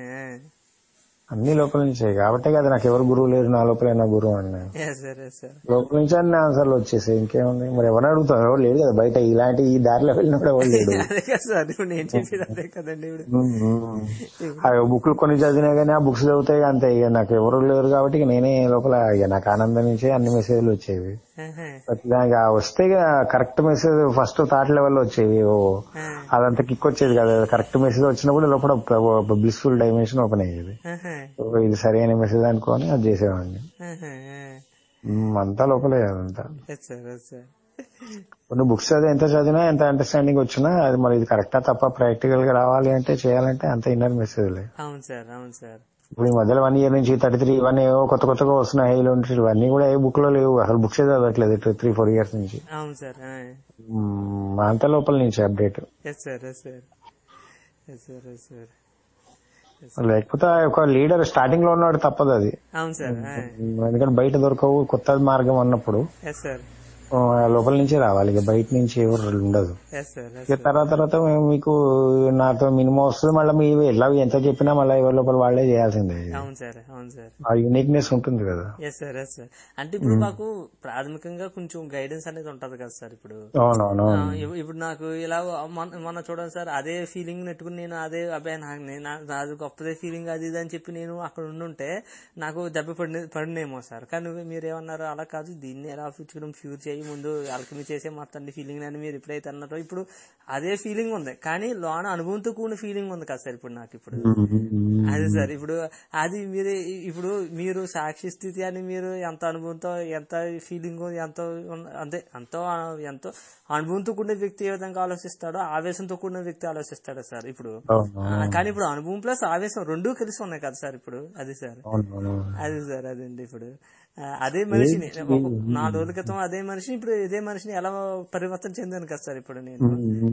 అన్ని లోపల నుంచే కాబట్టి కదా నాకు ఎవరు గురువు లేరు నా లోపలే నా గురువు అన్నాను ఎస్ సార్ ఎస్ సార్ లోపల నుంచి అన్ని ఆన్సర్లు వచ్చేసాయి ఇంకేముంది మరి ఎవరిని అడుగుతాం ఎవరు లేడు కదా బయట ఇలాంటి ఈ దారిలో వెళ్ళినప్పుడు ఎవరు లేడు అదే కదా సార్ ఇప్పుడు నేను చెప్పేది అదే కదండి ఇప్పుడు ఆ బుక్లు కొన్ని చదివినా కానీ ఆ బుక్స్ చదివితే అంతే ఇక నాకు ఎవరు లేరు కాబట్టి ఇక నేనే లోపల ఇక నాకు ఆనందం నుంచే అన్ని మెసేజ్లు వచ్చేవి ఆహా. ప్రతిదానికి ఆ వస్తే correct message first thought level వచ్చేవి ఓ అదంతా కిక్ వచ్చేది కదా కరెక్ట్ మెసేజ్ వచ్చినప్పుడు లోపల బ్లిస్ఫుల్ డైమెన్షన్ ఓపెన్ అయ్యేది ఆహా. ఓ, ఇది సరైన మెసేజ్ అనుకొని అది చేసేవాడిని ఆహా. ఉమ్, అంతా లోపలే అదంతా ఎస్ సార్ ఎస్ సార్ కొన్ని బుక్స్ చదివి ఎంత చదివినా ఎంత అండర్స్టాండింగ్ వచ్చినా అది మరి ఇది కరెక్టా తప్ప ప్రాక్టికల్ గా రావాలి అంటే చేయాలంటే అంత ఇన్నర్ మెసేజ్లే అవును సార్ అవును సార్ ఇప్పుడు ఈ మధ్యలో వన్ ఇయర్ నుంచి థర్టీ త్రీ ఇవన్నీ ఏవో కొత్త కొత్తగా వస్తున్నాయి హైలో ఉంటాయి ఇవన్నీ కూడా ఏ బుక్ లో లేవు అసలు బుక్స్ చదవట్లేదు త్రీ ఫోర్ ఇయర్స్ నుంచి అవును సార్ మ్మ్, అంత లోపల నుంచి update yes sir yes sir yes sir yes sir లేకపోతే ఒక లీడర్ స్టార్టింగ్ లో ఉన్నాడు తప్పదు అది అవును సార్ ఎందుకంటే బయట దొరకవు కొత్త మార్గం అన్నప్పుడు ఎస్ సార్ ఆ, లోపల నుంచే రావాలి ఇక బయట నుంచి ఎవరు ఉండదు ఎస్ సార్ ఎస్ ఇక తర్వాత తర్వాత మేము మీకు నాతో మినిమం వస్తుంది మళ్ళీ మీ ఎలా ఎంత చెప్పినా మళ్ళీ ఎవరి లోపల వాళ్ళే చేయాల్సిందే అవును సార్ అవును సార్ ఆ యూనిక్నెస్ ఉంటుంది కదా ఎస్ సార్ ఎస్ సార్ అంటే ఇప్పుడు మాకు ప్రాథమికంగా కొంచెం గైడెన్స్ అనేది ఉంటది కదా సార్ ఇప్పుడు అవునవును ఆ, ఇప్పు- ఇప్పుడు నాకు ఇలా మొన్న మొన్న చూడండి సార్ అదే ఫీలింగ్ నెట్టుకుని నేను అదే అబ్బాయి నాకు నేను- నా- నాది గొప్పదే ఫీలింగ్ అది ఇది అని చెప్పి నేను అక్కడ ఉండుంటే నాకు దెబ్బ పడి పడినేమో సార్ కానీ నువ్వు- మీరేమన్నారు అలా కాదు దీన్ని ఎలా ఫ్యూచర్ ఫ్యూర్ చేయి ముందు అల్కమి చేసే మొత్తం ఫీలింగ్ అని మీరు ఎప్పుడైతే అన్నారో ఇప్పుడు అదే ఫీలింగ్ ఉంది కానీ లోన అనుభవంతో కూడిన ఫీలింగ్ ఉంది కదా సార్ ఇప్పుడు నాకు ఇప్పుడు అది సార్ ఇప్పుడు అది మీరు ఇప్పుడు మీరు సాక్షి స్థితి అని మీరు ఎంత అనుభవంతో ఎంత ఫీలింగ్ ఎంత ఉన్న- అంతే ఎంతో ఎంతో అనుభవంతో కూడిన వ్యక్తి ఏ విధంగా ఆలోచిస్తాడో ఆవేశంతో కూడిన వ్యక్తి ఆలోచిస్తాడు సార్ ఇప్పుడు అవును ఆ, కానీ ఇప్పుడు అనుభవం ప్లస్ ఆవేశం రెండూ కలిసి ఉన్నాయి కదా సార్ ఇప్పుడు అది సార్ అవును అది సార్ అదండి ఇప్పుడు ఆ, అదే మనిషిని ఒక నాలుగు రోజుల క్రితం అదే మనిషిని ఇప్పుడు ఇదే మనిషిని ఎలా పరివర్తన చెందాను కదా సార్ ఇప్పుడు నేను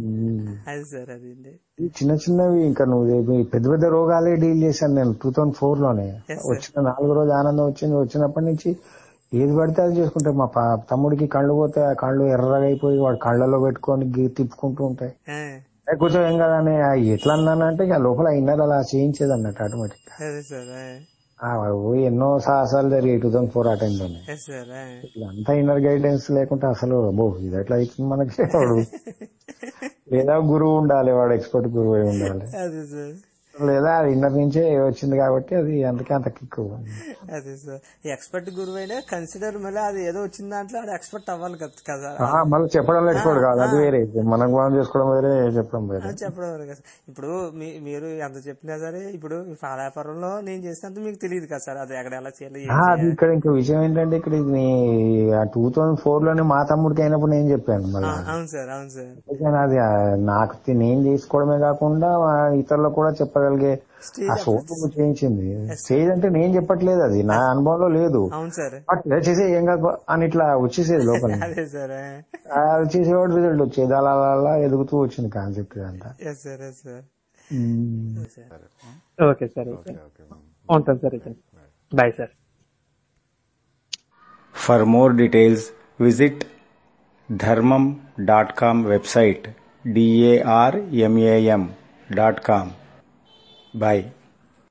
అది సార్ అదండి ఈ చిన్న చిన్నవి ఇంకా నువ్వు చెప్పి పెద్ద పెద్ద రోగాలే డీల్ చేశాను నేను టూ థౌసండ్ ఫోర్ లోనే Yes, sir. వచ్చిన నాలుగు రోజు ఆనందం వచ్చింది వచ్చినప్పటి నుంచి ఏది పడితే అది చేసుకుంటాం మా పా- తమ్ముడికి కళ్ళు పోతే ఆ కళ్ళు ఎర్రగా అయిపోయి వాడు కళ్ళలో పెట్టుకొని గి- తిప్పుకుంటూ ఉంటాయి ఆ, ఏ కొంచెం ఏం కదని ఎట్లా అన్నానంటే ఇక లోపల ఇన్నర్ అలా చేయించేది అన్నట్టు ఆటోమేటిక్ అదే సార్ ఆ ఓ ఎన్నో సాహసాలు జరిగాయి టూ థౌసండ్ ఫోర్ ఆ టైంలోనే ఎస్ సార్ ఇదంతా ఇన్నర్ గైడెన్స్ లేకుంటే అసలు అబ్బో ఇది ఎట్లా అవుతుంది మనకి వాడు లేదా గురువు ఉండాలి వాడు ఎక్స్పర్ట్ గురువు అయి ఉండాలి అదే సార్ లేదా అది ఇన్నర్ నుంచే వచ్చింది కాబట్టి అది అందుకే అంత కిక్ అదే సార్ ఎక్స్పర్ట్ గురువు అయినా కన్సిడర్ మళ్ళీ అది ఏదో వచ్చిన దాంట్లో అది ఎక్స్పర్ట్ అవ్వాలి కదా కదా మళ్ళీ చెప్పడం ఎక్స్పర్ట్ కాదు అది వేరే మనం మనం చేసుకోవడం వేరే చెప్పడం వేరే అది చెప్పడం వరకు కదా సార్. ఇప్పుడు మీ- మీరు ఎంత చెప్పినా సరే ఇప్పుడు పాలాపురంలో నేను చేసినంత మీకు తెలియదు కదా సార్ అది ఎక్కడ ఎలా చేయాలి ఏం ఆ, అది ఇక్కడ ఇంకో విషయం ఏంటంటే ఇక్కడ ఇది టూ థౌసండ్ ఫోర్ లోనే మా తమ్ముడికి అయినప్పుడు నేను చెప్పాను మళ్ళీ ఆ, అవును సార్ అవును సార్ కానీ అది ఆ, నాకు తి- నేను చేసుకోవడమే కాకుండా ఆ, ఇతరులకు కూడా చెప్పగలిగే ఆ సోపు చేయించింది స్టేజ్ అంటే నేను చెప్పట్లేదు అది నా అనుభవంలో లేదు అవును సార్ బట్ ఇలా చేసే ఏం కాదు అని ఇట్లా వచ్చేసేది లోపల అదే సార్ ఆ, అది చేసేవాడు రిజల్ట్ వచ్చేది అలా అలా అలా ఎదుగుతూ వచ్చింది కాన్సెప్ట్ అంతా yes sir yes sir okay sir అయితే ఉంటాను సార్ అయితే bye sir for more details visit Dharmam dot com website D A R M A M dot com bye